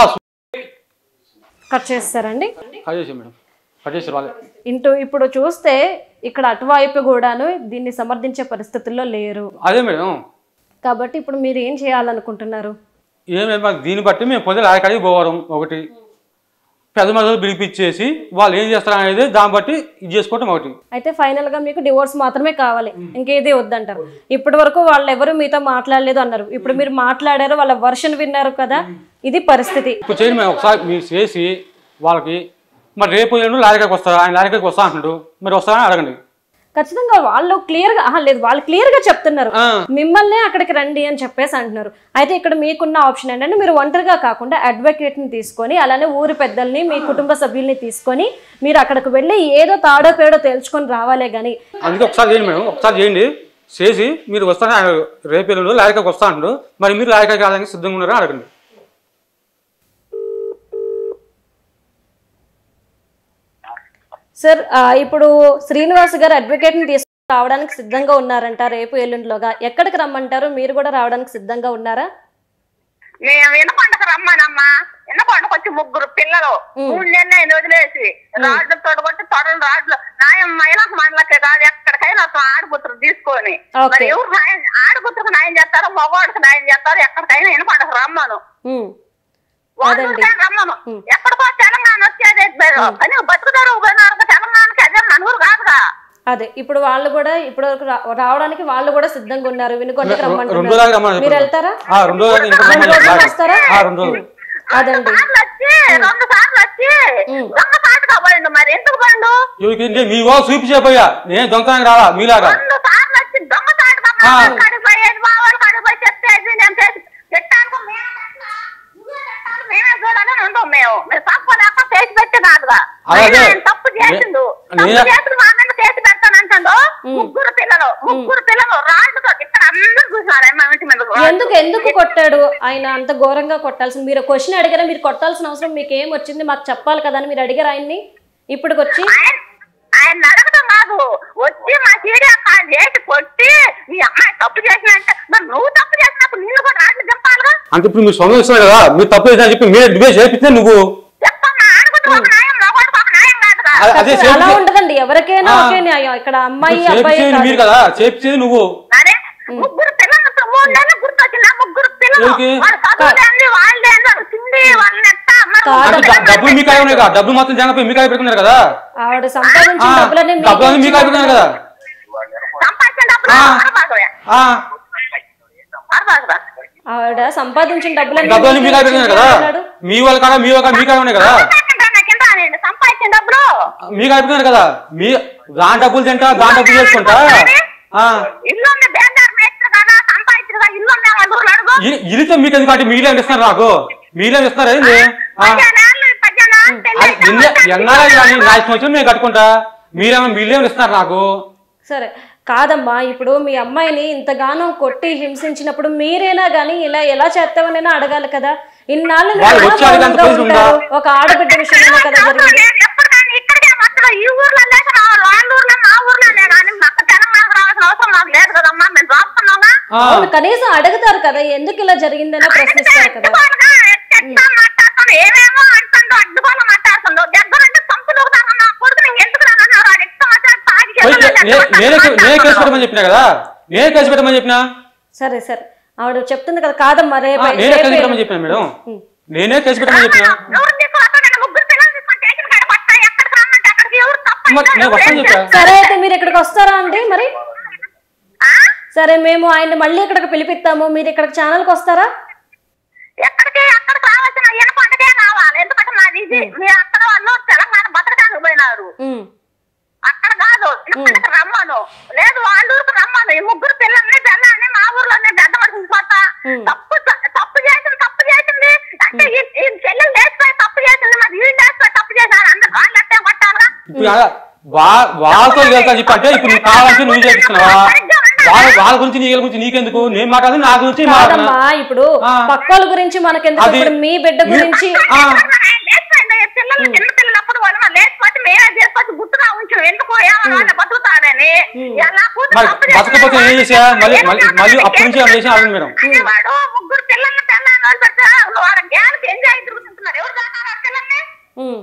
కట్ చేస్తారండి కట్ మేడం కట్ చేసారు వాళ్ళే ఇంటూ ఇప్పుడు చూస్తే ఇక్కడ అటువైపు కూడాను దీన్ని సమర్థించే పరిస్థితుల్లో లేరు అదే మేడం కాబట్టి ఇప్పుడు మీరు ఏం చేయాలనుకుంటున్నారు ఏమేమి మాకు దీన్ని బట్టి మేము పొద్దున ఆడికాడికి పోవడం ఒకటి పెద్ద మొదలు పిలిపించేసి వాళ్ళు ఏం చేస్తారు అనేది దాన్ని బట్టి ఇది చేసుకోవటం ఒకటి అయితే ఫైనల్ గా మీకు డివోర్స్ మాత్రమే కావాలి ఇంకేది వద్దంటారు ఇప్పటి వరకు వాళ్ళు ఎవరు మీతో మాట్లాడలేదు అన్నారు ఇప్పుడు మీరు మాట్లాడారు వాళ్ళ వర్షన్ విన్నారు కదా ఇది పరిస్థితి ఇప్పుడు చేయండి మేము ఒకసారి మీరు చేసి వాళ్ళకి మరి రేపు ఎల్లుండి లారీకాడికి వస్తారా ఆయన లారీకాడికి వస్తా అంటున్నాడు మరి వస్తారని అడగండి ఖచ్చితంగా వాళ్ళు క్లియర్ గా ఆహా, లేదు వాళ్ళు క్లియర్ గా చెప్తున్నారు ఆ. మిమ్మల్ని అక్కడికి రండి అని చెప్పేసి అంటున్నారు అయితే ఇక్కడ మీకున్న ఆప్షన్ ఏంటంటే మీరు ఒంటరిగా కాకుండా అడ్వకేట్ ని తీసుకొని అలానే ఊరి పెద్దల్ని మీ కుటుంబ సభ్యుల్ని తీసుకొని మీరు అక్కడికి వెళ్ళి ఏదో తాడో పేడో తేల్చుకొని రావాలే గాని అందుకే ఒకసారి చేయండి మేడం ఒకసారి చేయండి చేసి మీరు వస్తారని ఆయన రేపు ఎల్లుండి లారీకాడికి వస్తా అంటున్నాడు మరి మీరు లారీకాడికి రావడానికి సిద్ధంగా ఉన్నారని అడగండి సార్ ఆ, ఇప్పుడు శ్రీనివాస్ గారు అడ్వకేట్ ని తీసుకొని రావడానికి సిద్ధంగా ఉన్నారంట రేపు ఎల్లుండిలోగా ఎక్కడికి రమ్మంటారు మీరు కూడా రావడానికి సిద్ధంగా ఉన్నారా నేను వినకొండకు రమ్మానమ్మా చిన్నపాడు వచ్చి ముగ్గురు పిల్లలు మూడు నెలలు ఐదు వదిలేసి రాడ్లు తొడగొట్టి తొడలు రాడ్లు నాయం మహిళా మండలకే కాదు ఎక్కడికైనా అతను ఆడపుత్రులు తీసుకొని Okay. మరి ఎవరు న్యాయం ఆడపుత్రకు న్యాయం చేస్తారో మగవాడికి న్యాయం చేస్తారో ఎక్కడికైనా వినపడదు రమ్మను ఉమ్. వాళ్ళు అదండి. ఉంటే రమ్మను ఎక్కడికో తెలంగాణ వచ్చేది కానీ బతుకుతారు పోయినారు తెలంగాణకి అదే నలుగురు కాదుగా అదే ఇప్పుడు వాళ్ళు కూడా ఇప్పుడు వరకు రా- రావడానికి వాళ్ళు కూడా సిద్ధంగా ఉన్నారు వినుకొండకి రెండు రోజులు రమ్మంటున్నారు రమ్మని మీరు వెళ్తారా ఆ, రెండు రోజులు ఇంకా రెండు రమ్మని రోజులు వస్తారా ఆ, రెండు రోజులు అదండి సార్లు వచ్చి రెండు సార్లు వచ్చి దొంగ సాటుగా పోయిండు మరి ఎందుకు పోయిండు ఎవరికి అంటే మీ వాళ్ళు చూపించకపోయా నేను దొంగతనానికి రాలా మీలాగా రెండు సార్లు వచ్చి దొంగ సాటుగా మా ఆ. వాళ్ళ కాడికి పోయేది మా వాళ్ళ కాడికి పోయి చెప్పేది నేను చేసి పెట్టాను మేమే పెట్టాను, నువ్వే పెట్టాను, మేమే చూడాలని ఉంటాం మేము మేము తప్పు లేక చేసి పెట్టి కాదుగా అదే. అయినా ఆయన తప్పు చేసిండు నే- తప్పు చేసి మా మీద కేసు పెడతానంటాడు ముగ్గురు పిల్లలు ముగ్గురు పిల్లలు రాళ్ళతో ఇక్కడ అందరూ చూసినారు మా ఇంటి మీద ఎందుకు ఎందుకు కొట్టాడు ఆయన అంత ఘోరంగా కొట్టాల్సింది మీరు క్వశ్చన్ అడిగారా మీరు కొట్టాల్సిన అవసరం మీకు ఏం వచ్చింది మాకు చెప్పాలి కదా అని మీరు అడిగారు ఆయన్ని ఇప్పటికి వచ్చి ఆయన ఆయన అడగడం కాదు వచ్చి మా సీడీ అక్క చేసి కొట్టి మీ అమ్మాయి తప్పు చేసినంటే మరి నువ్వు తప్పు చేసినప్పుడు నిన్ను కూడా రాట్లు దింపాలిగా అంటే ఇప్పుడు మీరు సొంతం ఇస్తున్నారు కదా మీరు తప్పు చేసిన చెప్పి మీరు నువ్వే చేపిస్తే నువ్వు చెప్పమ్మా ఆడబుద్ధి ఒక న్యాయం మగవాడికి ఒక న్యాయం కాదుగా అ- అదే అలా చేపించే- ఉండదండి ఎవరికైనా ఆ. ఒకే న్యాయం ఇక్కడ అమ్మాయి అబ్బాయి చేపించేది మీరు కాదు. కదా చేపించేది నువ్వు అరే ముగ్గురు పిల్లలతో మూడు నెలలు గుర్తొచ్చింది ఆ ముగ్గురు పిల్లలు ఎవరికి? వాళ్ళ చదువులేంది వాళ్ళే తిండి వాళ్ళని ఎట్ట మరి కాదు. అంటే డ- డబ్బులు మీ కాయ ఉన్నాయి కదా డబ్బులు మొత్తం జనపై మీ కాయ పెట్టుకున్నారు కదా ఆవిడ సంపాదించిన ఆ, డబ్బులన్నీ మీకు డబ్బులన్నీ మీ కాయ పెట్టుకున్నారు కదా సంపాదించిన డబ్బులు ఆ. అరబాగోయా ఆ, అరబాగరా ఆవిడ సంపాదించిన డబ్బులన్నీ డబ్బులన్నీ మీ కాయ మీకు పెట్టుకున్నారు కదా అన్నాడు. మీ వాళ్ళ కాడ మీ వాళ్ళ కాడ మీ కాయ ఉన్నాయి కదా కింద అనండి సంపాదించిన డబ్బులు మీ కాయ పెట్టుకున్నారు కదా మీ దాని డబ్బులు తింటా దాని డబ్బులు చేసుకుంటా ఆ, ఇల్లు ఉంది బేందారు మేస్త్రి కదా సంపాదించిన కదా ఇల్లు ఉంది వాళ్ళ అడుగు ఇ- ఇల్లుతో మీకు ఎందుకు అంటే మీరే ఇస్తున్నారు నాకు మీరే ఇస్తున్నారు ఏంది ఆ, పద్దెనాళ్ళు పద్దెనాళ్ళు పెళ్ళి అది అయితే ఎన్న- మొత్తం ఎన్నాళ్ళు కానీ నా ఇష్టం వచ్చి నేను కట్టుకుంటా మీరేమో మీరేమో ఇస్తున్నారు నాకు సరే కాదమ్మా ఇప్పుడు మీ అమ్మాయిని ఇంతగానో కొట్టి హింసించినప్పుడు మీరేనా గానీ ఇలా ఎలా చేస్తామనైనా అడగాలి కదా ఇన్నాళ్ళు మీరు వాళ్ళు ఎలా వచ్చి అడిగేంత మౌనంగా పరిస్థితి ఉందా? ఉంటారు? ఒక ఆడబిడ్డ విషయంలో కదా జరిగింది నేను ఎప్పుడు కానీ ఇక్కడికే వస్తాను ఈ ఊర్లో లేక రావాలి వాళ్ళ ఊర్లో మా ఊర్లోనే కానీ మాకు తెలంగాణకు రావాల్సిన అవసరం మాకు లేదు కదమ్మా మేము రాస్తున్నాగా ఆ, అవును కనీసం అడుగుతారు కదా ఎందుకు ఇలా జరిగిందని ప్రశ్నిస్తారు కదా అడ్డుకోలుగా ఎట్లా మాట్లాడుతాను ఏమేమో అంటుందో అడ్డుకోలు మాట్లాడుతుందో దగ్గరంటే సంపులు నా కొడుకు ఎందుకు రానన్నారు వాడు ఎట్లా మాట్లాడి తాగి పోయి చెల్లెలు నే- ఎట్లా నేనే కే- నేనే కేసు పెట్టమని చెప్పినా కదా నేనే కేసు పెట్టమని చెప్పినా సరే సరే ఆవిడ చెప్తుంది కదా కాదమ్మా ఆ, రేపు నేనే కేసు పెట్టమని చెప్పినా మేడం నేనే కేసు పెట్టమని చెప్పినా ఎవరు తీసుకురాకుండా ముగ్గురు పిల్లలు తీసుకొని స్టేషన్ కాడ పట్టా ఎక్కడికి రమ్మంటే అక్కడికి ఎవరు తప్ప మరి నేను వస్తాను చెప్పా సరే అయితే మీరు ఇక్కడికి వస్తారా అండి మరి సరే మేము ఆయన్ని మళ్ళీ ఇక్కడికి పిలిపిస్తాము మీరు ఇక్కడికి ఛానల్కి వస్తారా ఎక్కడికి అక్కడికి రావాల్సిన ఈయన పంటకే రావాలి ఎందుకంటే మాది ఇది మీ అక్కడ వాళ్ళు తెలంగాణ బతకడానికి పోయినారు ఉమ్. అక్కడ కాదు ఇక్కడికి రమ్మను లేదు వాళ్ళ ఊరికి రమ్మను ఈ ముగ్గురు పిల్లల్ని పిల్లల్ని మా ఊర్లోనే పెద్ద మనిషిని పోతా తప్పు తప్పు చేసింది తప్పు చేసింది అంటే ఈ ఈ చెల్లెలు లేచిపోయి తప్పు చేసింది మరి వీళ్ళు లేచిపోయి తప్పు చేశారు అందరు వాళ్ళు అట్టే కొట్టాలా ఇప్పుడు అలా వా- వాళ్ళతో వెళ్తా చెప్పి అంటే ఇప్పుడు నువ్వు కావాలంటే నువ్వు చేపిస్తున్నావా వాళ్ళ వాళ్ళ గురించి నీ గురించి నీకెందుకు నేను మాట్లాడదు నా గురించి మాట్లాడుతున్నా కాదమ్మా ఇప్పుడు ఆ. పక్కోళ్ళ గురించి మనకెందుకు అది- ఇప్పుడు మీ బిడ్డ గురించి ఆ. లేచిపోయింది పిల్లలు చిన్న పిల్లలప్పుడు వాళ్ళు మరి లేచిపోతే మేమే చేసుకొచ్చి గుర్తుగా ఉంచు ఎందుకు ఏమన్నా వాళ్ళు బతుకుతారని ఇలా కూతురు మరి తప్పు బతకపోతే ఏం చేసా మళ్ళీ ఏం మళ్ళీ చేస్తావు? మళ్ళీ అప్పటి నుంచి ఏమైనా చేసినా అడగండి మేడం అనేవాడు ముగ్గురు పిల్లల్ని పిల్లల్ని వదిలిపెడితే వాళ్ళ జ్ఞానికి ఎంజాయ్ తిరుగుతుంటున్నారు ఎవరు చేస్తున్నారు ఆ పిల్లల్ని ఉమ్.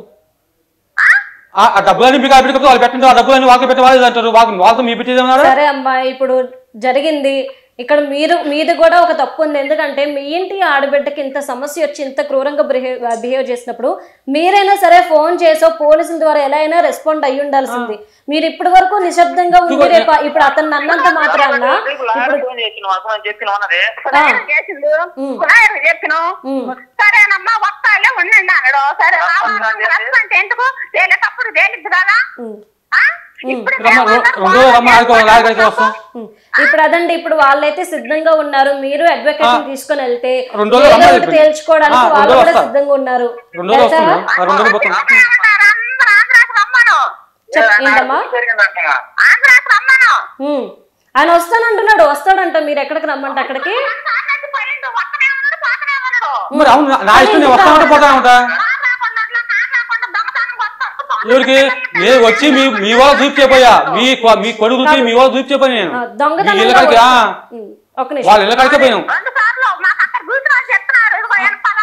ఆ ఆ డబ్బులన్నీ మీకు పెట్టుకుంటే వాళ్ళు పెట్టండి ఆ డబ్బులన్నీ వాళ్ళకి పెట్టి వాళ్ళు అంటారు వాళ్ళకి వాళ్ళతో మీ పెట్టేదేమన్నారు సరే అమ్మా ఇప్పుడు జరిగింది ఇక్కడ మీరు మీది కూడా ఒక తప్పు ఉంది ఎందుకంటే మీ ఇంటి ఆడబిడ్డకి ఇంత సమస్య వచ్చి ఇంత క్రూరంగా బిహేవ్ బిహేవ్ చేసినప్పుడు మీరైనా సరే ఫోన్ చేసో పోలీసుల ద్వారా ఎలా అయినా రెస్పాండ్ అయ్యి ఉండాల్సింది మీరు ఇప్పటి వరకు నిశ్శబ్దంగా ఉండి రేపు ఇప్పుడు అతను అన్నంత మాత్రాన ఇప్పుడు ఫోన్ చేసిన అసలు చెప్పిన ఉన్నది కులాయిరు చేసిండు కులాయిరు చెప్పిన సరేనమ్మా వస్తాలే ఉండండి అన్నాడు సరే రావాలి అంటే ఎందుకు తేలేటప్పుడు తేలిద్దు కదా ఆ? ఇప్పుడు రమ్మ ఏమన్నారు? రెండు రోజులు రమ్మ ఆడుకో లాగైతే వస్తాం ఉమ్. ఇప్పుడు అదండి ఇప్పుడు వాళ్ళైతే సిద్ధంగా ఉన్నారు మీరు అడ్వకేట్ తీసుకొని వెళ్తే రెండు రోజులు ఏదో రమ్మని ఒకటి చెప్పింది. తేల్చుకోవడానికి ఆ, రెండు వాళ్ళు రోజులు కూడా వస్తా. సిద్ధంగా ఉన్నారు రెండు రోజులు వెళ్తారా? వస్తుంది ఆ రెండు రోజులు పోతాం ఇక్కడే ఉంటారు అందరూ ఆంధ్రాకి రమ్మను చెప్ ఏంటమ్మా జరిగిందంట ఆంధ్రాకి రమ్మను ఉమ్. ఆయన వస్తానంటున్నాడు వస్తాడంట మీరు ఎక్కడికి రమ్మంటే అక్కడికి సార్లకి పోయిండు వస్తనే ఉన్నాడు పోతనే ఉన్నాడు మరి అవును నా- నా ఇష్టం నేను వస్తా ఉంటా పోతా ఉంటా రాకుండా అట్లా రాకుండా దొంగతనం వస్తాడు ఎవరికి నేను వచ్చి మీ మీ వాళ్ళు చూపించేపోయా మీ కొ- మీ కొడుకు చూసి మీ వాళ్ళు చూపించేపోయి నేను ఆ, మీ దొంగతనంగా ఇళ్ళ కాడికి ఆ, ఉమ్. ఒక నిమిషం వాళ్ళ ఇళ్ళ కాడికే పోయినాం రెండు సార్లు మాకు అక్కడ కూర్చుని చెప్తున్నారు ఇదిగో వెనకాల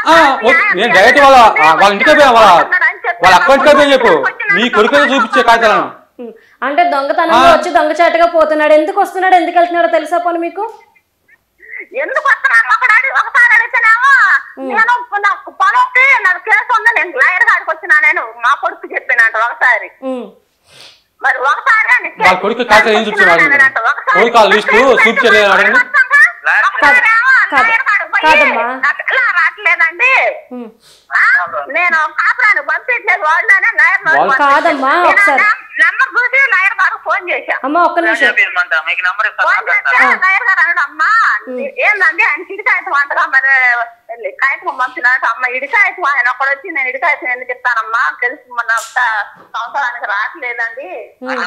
ఆ, ఓకే. నేను డైరెక్ట్ వాళ్ళ ఆ, వాళ్ళ ఇంటికి పోయా వాళ్ళ వాళ్ళ అకౌంట్కి పోయి చెప్పు మీ కొడుకు చూపించే కాగితాలను ఉమ్. అంటే దొంగతనంగా వచ్చి దొంగచాటుగా పోతున్నాడు ఎందుకు వస్తున్నాడు ఎందుకు వెళ్తున్నాడో తెలుసా పోనీ మీకు ఎందుకు వస్తున్నాను ఒకటి అడిగి ఒకసారి అడిగితేనేమో నేను నాకు పొలంకి నాకు కేసు ఉంది నేను లాయర్ కాడికి వచ్చినా నేను మా కొడుకు చెప్పినట్టు ఒకసారి ఉమ్. మరి ఒకసారి అని వాళ్ళ కొడుకు కాగితాలు ఏం చూపించాడు అడిగినట్టు. ఒకసారి కొడుకు ఆ లిస్టు చూపించలేదు అడగండి ఒకసారేమో కాదు. లాయర్ కాడికి పోయి, కాదమ్మా. నాకు ఇలా రావట్లేదండి ఉమ్. ఆ, నేను కాపురానికి పంపించలేదు వాళ్ళనే లాయర్ వాళ్ళు కాదమ్మా, ఒకసారి. నెంబర్ చూసి లాయర్ గారికి ఫోన్ చేశా అమ్మ ఒక్క నిమిషం మీకు నంబర్ ఫోన్ చేస్తే లాయర్ గారు అన్నాడు అమ్మా ఏందండి ఆయన ఇడికాయతం అంటగా మరి కాయతం పంపినాడు అమ్మ ఇడికాయతం ఆయన ఒక్కడు వచ్చి నేను ఇడికాయతం ఎందుకు ఇస్తానమ్మా తెలిసి మొన్న ఒక్క సంవత్సరానికి రావట్లేదండి ఆయన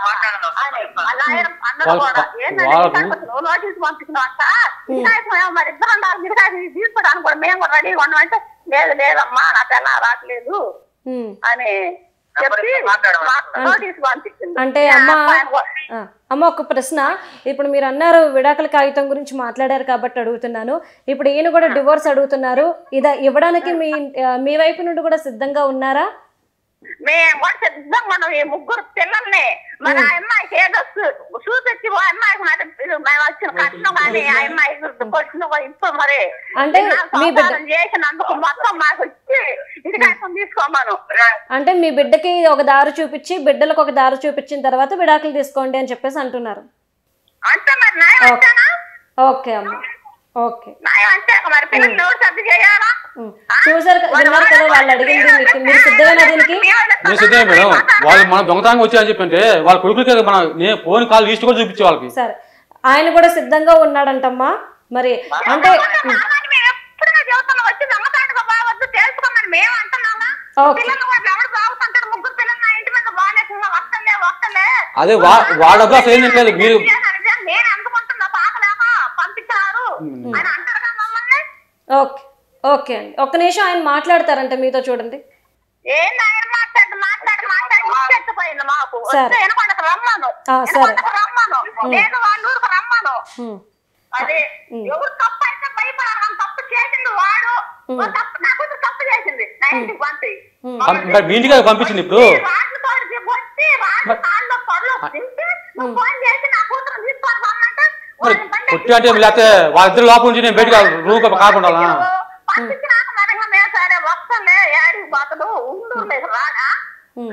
ఆ లాయర్ అన్నాడు వాళ్ళు- కూడా ఏందండి వాళ్ళు- ఇడికాయతం నువ్వు నోటీస్ పంపించినావు అంట ఇడికాయతం ఏమో మరి ఇద్దరు ఉండాలి ఇడికాయతం తీసుకోవడానికి కూడా మేము కూడా రెడీగా ఉన్నామంటే లేదు లేదమ్మా నాకు ఎలా రావట్లేదు ఉమ్. అని చెప్పి మాకు నోటీస్ పంపించింది అంటే అమ్మ ఆయన కూడా- ఆ, అమ్మ ఒక ప్రశ్న ఇప్పుడు మీరు అన్నారు విడాకుల కాగితం గురించి మాట్లాడారు కాబట్టి అడుగుతున్నాను ఇప్పుడు ఈయన కూడా డివోర్స్ అడుగుతున్నారు ఇదా ఇవ్వడానికి మీ ఆ, మీ వైపు నుండి కూడా సిద్ధంగా ఉన్నారా మేము కూడా సిద్ధంగా ఉన్నాం ఈ ముగ్గురు పిల్లల్ని మరి ఆ అమ్మాయికి ఏదో చూ- చూపించి ఓ అమ్మాయికి మరి ఇది మేము వచ్చిన కట్నం కానీ ఆ అమ్మాయికి కొట్టిన ఇప్పుడు మరి అంటే ఇలా మీ బిడ్డ సంసారం చేసినందుకు మొత్తం మాకు ఇచ్చి ఇది కాసం తీసుకోమను అంటే మీ బిడ్డకి ఒక దారి చూపించి బిడ్డలకు ఒక దారి చూపించిన తర్వాత విడాకులు తీసుకోండి అని చెప్పేసి అంటున్నారు అంటే మరి న్యాయం అంతేనా ఓకే అమ్మ ఓకే న్యాయం అంతే మరి పిల్లల్ని ఎవరు సర్ది చేయాలా ఉమ్. చూసారు కదా- విన్నారు కదా వాళ్ళు అడిగింది మీకు మీరు సిద్ధమేనా దీనికి నేను సిద్ధమే మేడం వాళ్ళు మన దొంగతనంగా వచ్చాయని చెప్పంటే వాళ్ళ కొడుకులకి మన నేను ఫోన్ కాల్ లిస్ట్ కూడా చూపించే వాళ్ళకి సరే ఆయన కూడా సిద్ధంగా ఉన్నాడంటమ్మా మరి అంటే ఉమ్. కావాలి, మేము ఎప్పుడైనా చెబుతున్నాం వచ్చి దొంగతాడుగా బావద్దు తెలుసుకోమని మేము అంటున్నామా ఓకే. పిల్లలు కూడా ఎవరు బాగుతుంటారు ముగ్గురు పిల్లలు నా ఇంటి మీద బాగాలేకుండా వస్తలే వస్తలే అదే వా వాళ్ళ డబ్బులు అసలు ఏం చెప్పలేదు మీరు నేను అందుకుంటున్నా పాకలేమా పంపించారు అని అంటారు కదా మమ్మల్ని ఓకే ఓకే అండి ఒక్క నిమిషం ఆయన మాట్లాడతారంట మీతో చూడండి ఏం ఆయన మాట్లాడి మాట్లాడి మాట్లాడి ఇచ్చెత్తిపోయింది మాకు సరే. వస్తే వెనకొండకు రమ్మను ఆ, సరే. వెనకొండకు రమ్మను నేను వాళ్ళ ఊరికి రమ్మను ఉమ్. అదే ఎవరు తప్పు అయితే భయపడాలి తప్పు చేసింది వాడు ఓ తప్పు నా కూతురు తప్పు చేసింది నా ఇంటికి పంపి పం- మరి మీ ఇంటికి పంపించింది ఇప్పుడు రాళ్ళు తోడికి వచ్చి రాళ్ళు కాళ్ళు పొడలు దింపి నువ్వు ఫోన్ చేసి నా కూతురు తీసుకొని రమ్మంటే మరి వాడిని బండి కొట్టి అంటే లేకపోతే వాళ్ళిద్దరు లోపల నుంచి నేను బయటకు రూమ్ కాకుండా పంపించినాక మరి ఇంకా మేము సరే వస్తలే ఏడికి పోతడు ఉండు లేదు రాడా ఉమ్.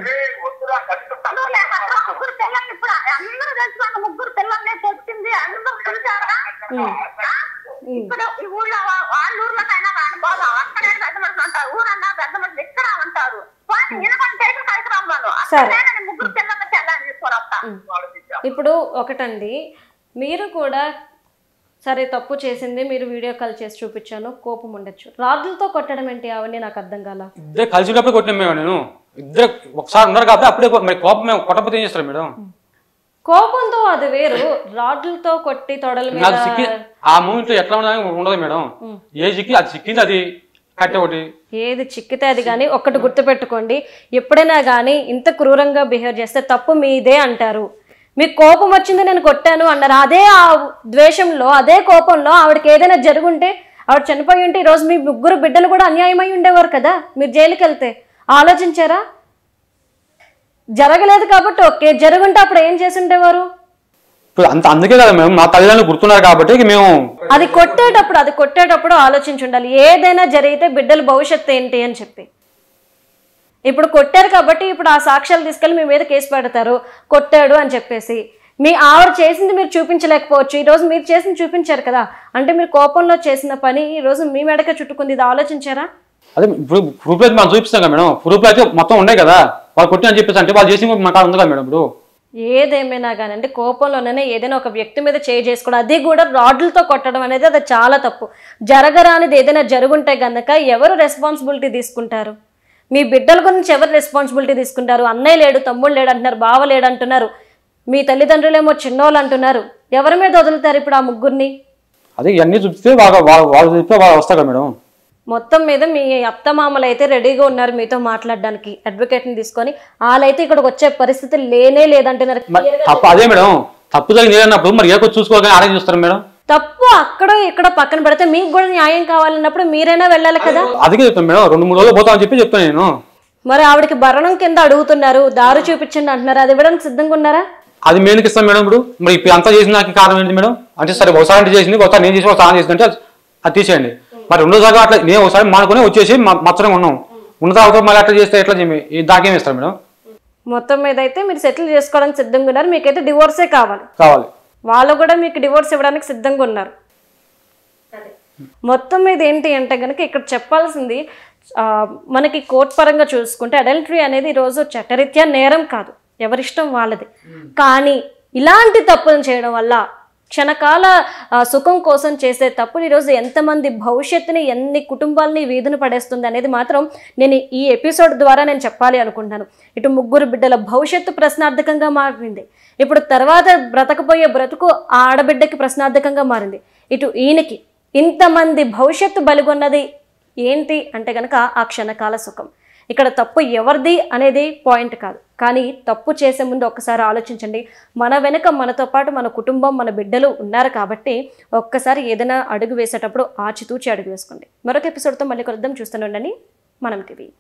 చదువు లేక అక్కడ ముగ్గురు పిల్లల్ని ఇప్పుడు అందరూ తెలుసుకున్న ముగ్గురు పిల్లల్ని తెచ్చింది అందరూ చూసారా ఆ? ఇప్పుడు ఈ ఊళ్ళో వా- వాళ్ళ ఊర్లోకైనా రాని పోదాం అక్కడే పెద్ద మనుషులు అంటారు ఊరన్నా పెద్ద మనుషులు ఇక్కడ అంటారు వాటిని వినకుండా టేషన్ కలిసి రమ్మను సరే. అక్కడే నేను ముగ్గురు పిల్లల్ని తెల్లని తీసుకొని వస్తా ఇప్పుడు ఒకటండి మీరు కూడా సరే తప్పు చేసింది మీరు వీడియో కాల్ చేసి చూపించాను కోపం ఉండొచ్చు రాడ్లతో కొట్టడం ఏంటి అవన్నీ నాకు అర్థం కాల ఇద్దరు కలిసినప్పుడు కొట్టినాం మేము నేను ఇద్దరు ఒకసారి ఉన్నారు కాబట్టి అప్పుడే కొ- మరి కోపం మేము కొట్టకపోతే ఏం చేస్తారు మేడం కోపంతో అది వేరు రాడ్లతో కొట్టి తొడల మీద నాకు సిక్కి ఆ మూమెంట్ ఎట్లా ఉన్నా ఉండదు మేడం ఏ సిక్కి అది సిక్కింది అది కట్టె ఒకటి ఏది చిక్కితే అది కానీ ఒక్కటి గుర్తుపెట్టుకోండి ఎప్పుడైనా కానీ ఇంత క్రూరంగా బిహేవ్ చేస్తే తప్పు మీదే అంటారు మీకు కోపం వచ్చింది నేను కొట్టాను అన్నారు అదే ఆ ద్వేషంలో అదే కోపంలో ఆవిడకి ఏదైనా జరుగుంటే ఆవిడ చనిపోయి ఉంటే ఈరోజు మీ ముగ్గురు బిడ్డలు కూడా అన్యాయమై ఉండేవారు కదా మీరు జైలుకి వెళ్తే ఆలోచించారా జరగలేదు కాబట్టి ఓకే జరుగుంటే అప్పుడు ఏం చేసి ఉండేవారు ఇప్పుడు అంత అందుకే కదా మేము మా తల్లిదండ్రులు గుర్తున్నారు కాబట్టి ఇక మేము అది కొట్టేటప్పుడు అది కొట్టేటప్పుడు ఆలోచించి ఉండాలి ఏదైనా జరిగితే బిడ్డల భవిష్యత్తు ఏంటి అని చెప్పి ఇప్పుడు కొట్టారు కాబట్టి ఇప్పుడు ఆ సాక్ష్యాలు తీసుకెళ్ళి మీ మీద కేసు పెడతారు కొట్టాడు అని చెప్పేసి మీ ఆవిడ చేసింది మీరు చూపించలేకపోవచ్చు ఈ రోజు మీరు చేసింది చూపించారు కదా అంటే మీరు కోపంలో చేసిన పని ఈ రోజు మీ మెడకే చుట్టుకుంది ఇది ఆలోచించారా అదే ఇప్పుడు ప్రూఫ్ అయితే మనం చూపిస్తాం కదా మేడం ప్రూఫ్ అయితే మొత్తం ఉన్నాయి కదా వాళ్ళు కొట్టి అని చెప్పేసి అంటే వాళ్ళు చేసి మా కాడ ఉంది కదా మేడం ఇప్పుడు ఏదేమైనా కానీ అంటే కోపంలోనే ఏదైనా ఒక వ్యక్తి మీద చేయి చేసుకోవడం అది కూడా రాడ్లతో కొట్టడం అనేది అది చాలా తప్పు జరగరానిది ఏదైనా జరుగుంటే గనక ఎవరు రెస్పాన్సిబిలిటీ తీసుకుంటారు మీ బిడ్డల గురించి ఎవరు రెస్పాన్సిబిలిటీ తీసుకుంటారు అన్నయ్య లేడు తమ్ముడు లేడు అంటున్నారు బావ లేడు అంటున్నారు మీ తల్లిదండ్రులేమో చిన్నోళ్ళు అంటున్నారు ఎవరి మీద వదులుతారు ఇప్పుడు ఆ ముగ్గురిని అదే ఇవన్నీ చూపిస్తే వాళ్ళు వాళ్ళు వాళ్ళు చెప్తే వాళ్ళు వస్తారు కదా మేడం మొత్తం మీద మీ అత్తమామలు అయితే రెడీగా ఉన్నారు మీతో మాట్లాడడానికి అడ్వకేట్ని తీసుకొని వాళ్ళైతే ఇక్కడికి వచ్చే పరిస్థితి లేనే లేదంటున్నారు మరి తప్పు అదే మేడం తప్పు జరిగింది ఏదన్నప్పుడు మరి ఏ కొంచెం చూసుకోవాలి ఆడే చూస్తారు మేడం తప్పు అక్కడ ఇక్కడ పక్కన పెడితే మీకు కూడా న్యాయం కావాలన్నప్పుడు మీరైనా వెళ్ళాలి కదా అందుకే చెప్తాను మేడం రెండు మూడు రోజులు పోతామని చెప్పి చెప్తాను నేను మరి ఆవిడకి భరణం కింద అడుగుతున్నారు దారి చూపించండి అంటున్నారు అది ఇవ్వడానికి సిద్ధంగా ఉన్నారా అది మేలుకి ఇస్తాం మేడం ఇప్పుడు మరి ఇప్పుడు అంతా చేసిన నాకు కారణం ఏంటి మేడం అంటే సరే ఒకసారి అంటే చేసింది ఒకసారి నేను చేసి ఒకసారి చేసింది అంటే అది తీసేయండి మరి రెండోసారి అట్లా నేను ఒకసారి మానుకొని వచ్చేసి మ- మచ్చరంగా ఉన్నాం ఉన్న తర్వాత మళ్ళీ అట్లా చేస్తే ఎట్లా చేయమి ఈ దాకేం ఇస్తారు మేడం మొత్తం మీద అయితే మీరు సెటిల్ చేసుకోవడానికి సిద్ధంగా ఉన్నారు మీకైతే డివోర్సే కావాలి కావాలి వాళ్ళు కూడా మీకు డివోర్స్ ఇవ్వడానికి సిద్ధంగా ఉన్నారు మొత్తం మీద ఏంటి అంటే కనుక ఇక్కడ చెప్పాల్సింది ఆ, మనకి కోర్ట్ పరంగా చూసుకుంటే అడల్టరీ అనేది ఈరోజు చట్టరీత్యా నేరం కాదు ఎవరిష్టం వాళ్ళది కానీ ఇలాంటి తప్పులు చేయడం వల్ల క్షణకాల ఆ, సుఖం కోసం చేసే తప్పులు ఈరోజు ఎంతమంది భవిష్యత్తుని ఎన్ని కుటుంబాలని వీధిన పడేస్తుంది అనేది మాత్రం నేను ఈ ఎపిసోడ్ ద్వారా నేను చెప్పాలి అనుకుంటున్నాను ఇటు ముగ్గురు బిడ్డల భవిష్యత్తు ప్రశ్నార్థకంగా మారింది ఇప్పుడు తర్వాత బ్రతకపోయే బ్రతుకు ఆ ఆడబిడ్డకి ప్రశ్నార్థకంగా మారింది ఇటు ఈయనకి ఇంతమంది భవిష్యత్తు బలిగొన్నది ఏంటి అంటే కనుక ఆ క్షణకాల సుఖం ఇక్కడ తప్పు ఎవరిది అనేది పాయింట్ కాదు కానీ తప్పు చేసే ముందు ఒక్కసారి ఆలోచించండి మన వెనుక మనతో పాటు మన కుటుంబం మన బిడ్డలు ఉన్నారు కాబట్టి ఒక్కసారి ఏదైనా అడుగు వేసేటప్పుడు ఆచితూచి అడుగు వేసుకోండి మరొక ఎపిసోడ్తో మళ్ళీ కలుద్దాం చూస్తూనే ఉండండి మనం టీవీ